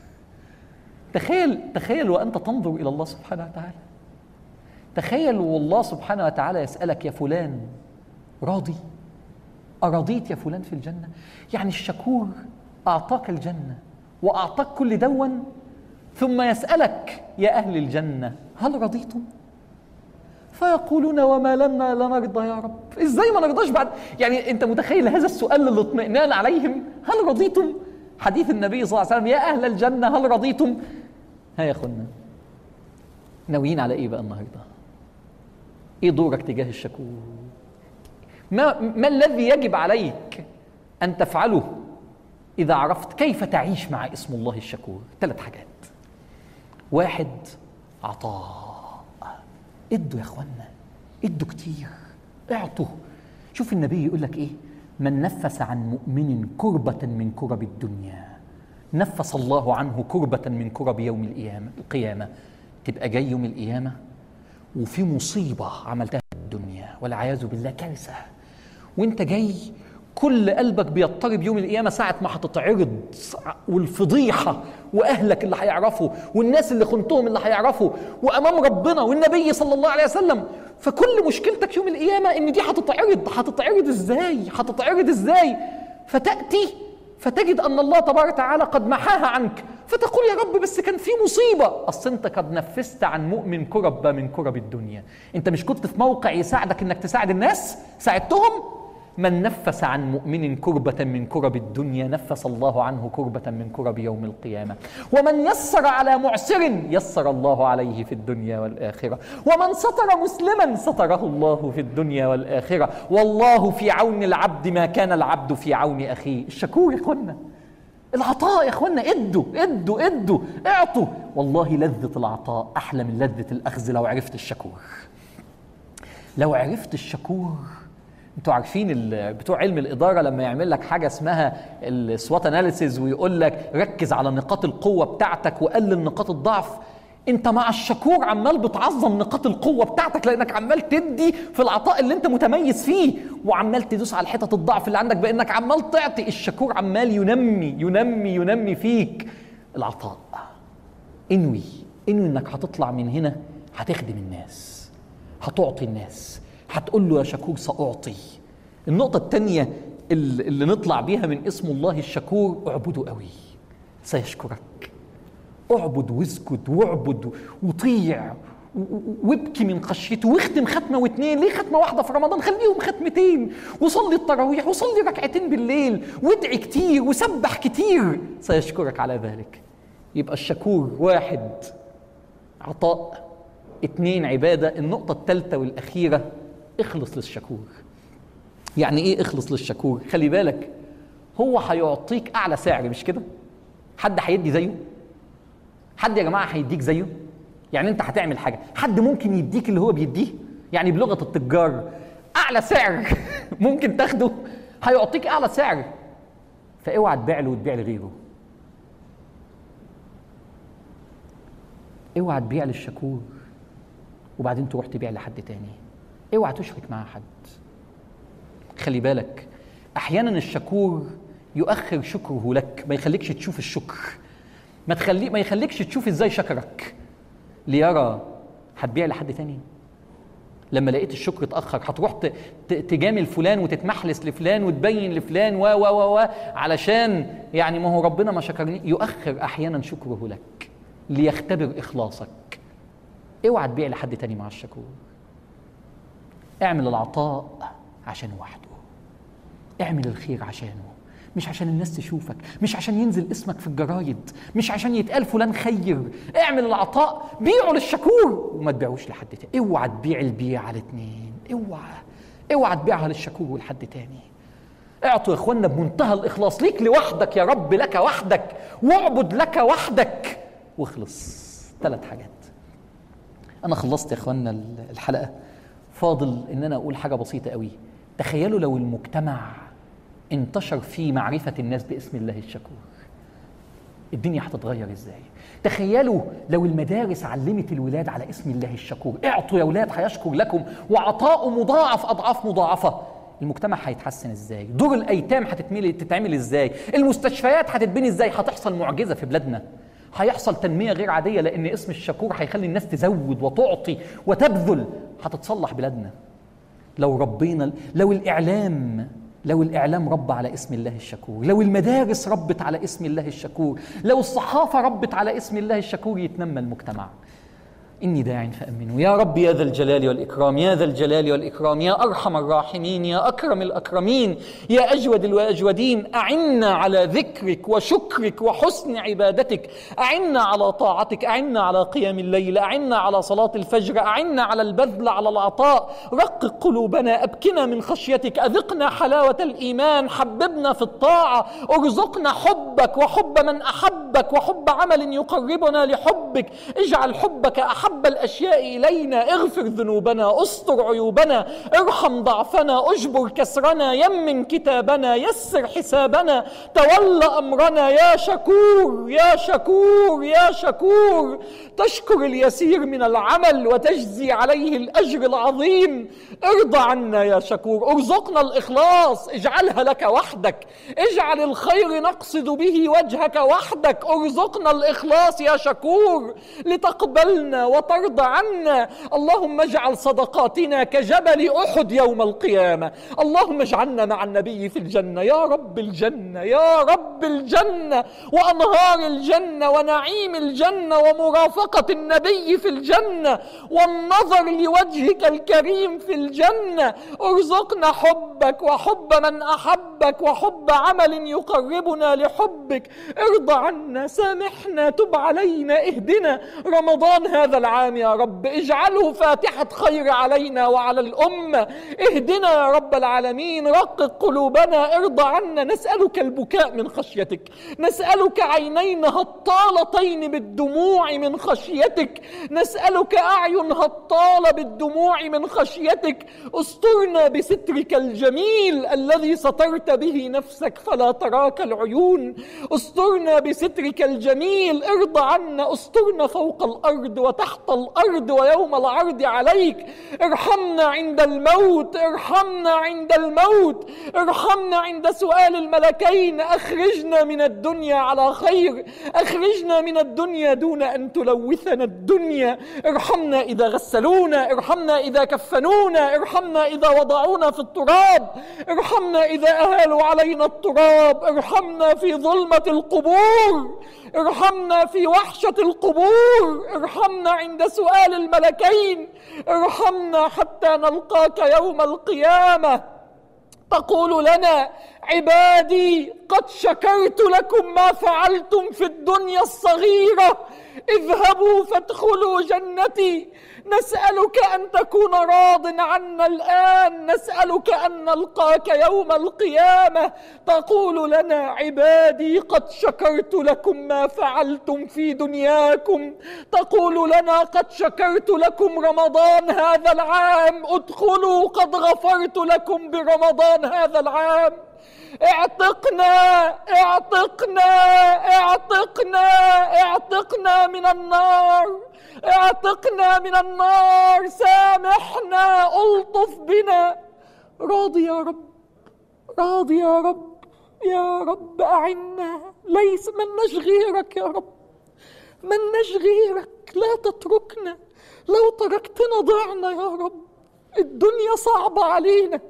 تخيل تخيل وانت تنظر الى الله سبحانه وتعالى تخيل والله سبحانه وتعالى يسالك يا فلان راضي أرضيت يا فلان في الجنة يعني الشكور أعطاك الجنة وأعطاك كل دون ثم يسألك يا أهل الجنة هل رضيتم؟ فيقولون وما لنا لا نرضى يا رب ازاي ما نرضاش بعد يعني انت متخيل هذا السؤال للاطمئنان عليهم هل رضيتم حديث النبي صلى الله عليه وسلم يا اهل الجنه هل رضيتم ها يا اخوانا ناويين على ايه بقى النهارده ايه دورك تجاه الشكور ما, ما الذي يجب عليك أن تفعله إذا عرفت كيف تعيش مع اسم الله الشكور ثلاث حاجات واحد عطاء ادوا يا اخوانا ادوا كتير اعطوا شوف النبي يقول لك ايه من نفس عن مؤمن كربة من كرب الدنيا نفس الله عنه كربة من كرب يوم القيامة القيامة تبقى جاي يوم القيامة وفي مصيبة عملتها في الدنيا والعياذ بالله كارثة وانت جاي كل قلبك بيضطرب يوم القيامة ساعة ما هتتعرض والفضيحة وأهلك اللي هيعرفوا والناس اللي خنتهم اللي هيعرفوا وأمام ربنا والنبي صلى الله عليه وسلم فكل مشكلتك يوم القيامة إن دي هتتعرض هتتعرض إزاي هتتعرض إزاي فتأتي فتجد أن الله تبارك وتعالى قد محاها عنك فتقول يا رب بس كان في مصيبة أصل أنت قد نفست عن مؤمن كرب من كرب الدنيا أنت مش كنت في موقع يساعدك أنك تساعد الناس ساعدتهم من نفس عن مؤمن كربة من كرب الدنيا نفس الله عنه كربة من كرب يوم القيامة ومن يسر على معسر يسر الله عليه في الدنيا والآخرة ومن ستر مسلما ستره الله في الدنيا والآخرة والله في عون العبد ما كان العبد في عون أخيه الشكور يا إخوانا العطاء يا اخوانا ادوا ادوا ادوا اعطوا والله لذة العطاء احلى من لذة الاخذ لو عرفت الشكور لو عرفت الشكور انتوا عارفين بتوع علم الاداره لما يعمل لك حاجه اسمها السوات اناليسيز ويقول لك ركز على نقاط القوه بتاعتك وقلل نقاط الضعف انت مع الشكور عمال بتعظم نقاط القوه بتاعتك لانك عمال تدي في العطاء اللي انت متميز فيه وعمال تدوس على حتت الضعف اللي عندك بانك عمال تعطي الشكور عمال ينمي ينمي ينمي فيك العطاء انوي انوي انك هتطلع من هنا هتخدم الناس هتعطي الناس هتقول له يا شكور ساعطي النقطه الثانيه اللي نطلع بيها من اسم الله الشكور اعبده قوي سيشكرك اعبد واسجد واعبد وطيع وابكي من خشيته واختم ختمه واثنين ليه ختمه واحده في رمضان خليهم ختمتين وصلي التراويح وصلي ركعتين بالليل وادعي كتير وسبح كتير سيشكرك على ذلك يبقى الشكور واحد عطاء اثنين عبادة النقطة الثالثة والأخيرة اخلص للشكور يعني ايه اخلص للشكور خلي بالك هو هيعطيك أعلى سعر مش كده حد هيدي زيه حد يا جماعه هيديك زيه يعني انت هتعمل حاجه حد ممكن يديك اللي هو بيديه يعني بلغه التجار اعلى سعر ممكن تاخده هيعطيك اعلى سعر فاوعى تبيع له وتبيع لغيره اوعى تبيع للشكور وبعدين تروح تبيع لحد تاني اوعى تشرك مع حد خلي بالك احيانا الشكور يؤخر شكره لك ما يخليكش تشوف الشكر ما تخلي ما يخليكش تشوف ازاي شكرك ليرى هتبيع لحد تاني لما لقيت الشكر اتاخر هتروح تجامل فلان وتتمحلس لفلان وتبين لفلان و و و و علشان يعني ما هو ربنا ما شكرني يؤخر احيانا شكره لك ليختبر اخلاصك اوعى تبيع لحد تاني مع الشكور اعمل العطاء عشان وحده اعمل الخير عشانه مش عشان الناس تشوفك مش عشان ينزل اسمك في الجرايد مش عشان يتقال فلان خير اعمل العطاء بيعه للشكور وما تبيعوش لحد تاني اوعى تبيع البيع على اتنين اوعى اوعى تبيعها للشكور ولحد تاني اعطوا يا اخوانا بمنتهى الاخلاص ليك لوحدك يا رب لك وحدك واعبد لك وحدك واخلص ثلاث حاجات انا خلصت يا اخوانا الحلقه فاضل ان انا اقول حاجه بسيطه قوي تخيلوا لو المجتمع انتشر في معرفة الناس باسم الله الشكور الدنيا هتتغير ازاي تخيلوا لو المدارس علمت الولاد على اسم الله الشكور اعطوا يا ولاد هيشكر لكم وعطاؤه مضاعف اضعاف مضاعفه المجتمع هيتحسن ازاي دور الايتام هتتملي تتعمل ازاي المستشفيات هتتبني ازاي هتحصل معجزه في بلادنا هيحصل تنميه غير عاديه لان اسم الشكور هيخلي الناس تزود وتعطي وتبذل هتتصلح بلادنا لو ربينا لو الاعلام لو الإعلام رب على اسم الله الشكور لو المدارس ربت على اسم الله الشكور لو الصحافة ربت على اسم الله الشكور يتنمى المجتمع إني داع فأمنوا يا رب يا ذا الجلال والإكرام يا ذا الجلال والإكرام يا أرحم الراحمين يا أكرم الأكرمين يا أجود الأجودين أعنا على ذكرك وشكرك وحسن عبادتك أعنا على طاعتك أعنا على قيام الليل أعنا على صلاة الفجر أعنا على البذل على العطاء رقق قلوبنا أبكنا من خشيتك أذقنا حلاوة الإيمان حببنا في الطاعة ارزقنا حبك وحب من أحبك وحب عمل يقربنا لحبك اجعل حبك أحب أحب الأشياء إلينا اغفر ذنوبنا استر عيوبنا ارحم ضعفنا اجبر كسرنا يمن كتابنا يسر حسابنا تول أمرنا يا شكور يا شكور يا شكور تشكر اليسير من العمل وتجزي عليه الأجر العظيم ارضى عنا يا شكور ارزقنا الإخلاص اجعلها لك وحدك اجعل الخير نقصد به وجهك وحدك ارزقنا الإخلاص يا شكور لتقبلنا وترضى عنا اللهم اجعل صدقاتنا كجبل احد يوم القيامه اللهم اجعلنا مع النبي في الجنه يا رب الجنه يا رب الجنه وانهار الجنه ونعيم الجنه ومرافقه النبي في الجنه والنظر لوجهك الكريم في الجنه ارزقنا حبك وحب من احبك وحب عمل يقربنا لحبك حبك ارضى عنا سامحنا تب علينا اهدنا رمضان هذا العام يا رب اجعله فاتحة خير علينا وعلى الأمة اهدنا يا رب العالمين رقق قلوبنا ارضى عنا نسألك البكاء من خشيتك نسألك عينين هطالتين بالدموع من خشيتك نسألك أعين هطالة بالدموع من خشيتك استرنا بسترك الجميل الذي سترت به نفسك فلا تراك العيون استرنا بسترك الجميل ارضى عنا استرنا فوق الأرض وتحت الأرض ويوم العرض عليك ارحمنا عند الموت ارحمنا عند الموت ارحمنا عند سؤال الملكين اخرجنا من الدنيا على خير اخرجنا من الدنيا دون ان تلوثنا الدنيا ارحمنا اذا غسلونا ارحمنا اذا كفنونا ارحمنا اذا وضعونا في التراب ارحمنا اذا اهالوا علينا التراب ارحمنا في ظلمه القبور ارحمنا في وحشه القبور ارحمنا عند سؤال الملكين ارحمنا حتى نلقاك يوم القيامه تقول لنا عبادي قد شكرت لكم ما فعلتم في الدنيا الصغيره اذهبوا فادخلوا جنتي نسالك ان تكون راض عنا الان نسالك ان نلقاك يوم القيامه تقول لنا عبادي قد شكرت لكم ما فعلتم في دنياكم تقول لنا قد شكرت لكم رمضان هذا العام ادخلوا قد غفرت لكم برمضان هذا العام اعتقنا اعتقنا اعتقنا اعتقنا من النار اعتقنا من النار سامحنا الطف بنا راضي يا رب راضي يا رب يا رب أعنا ليس من غيرك يا رب من غيرك لا تتركنا لو تركتنا ضعنا يا رب الدنيا صعبة علينا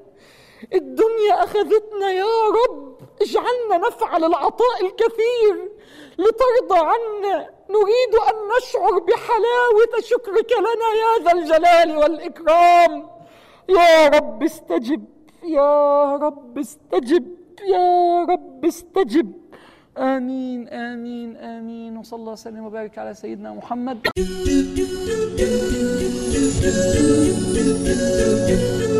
الدنيا أخذتنا يا رب اجعلنا نفعل العطاء الكثير لترضى عنا نريد أن نشعر بحلاوة شكرك لنا يا ذا الجلال والإكرام يا رب استجب يا رب استجب يا رب استجب آمين آمين آمين وصلى الله وسلم وبارك على سيدنا محمد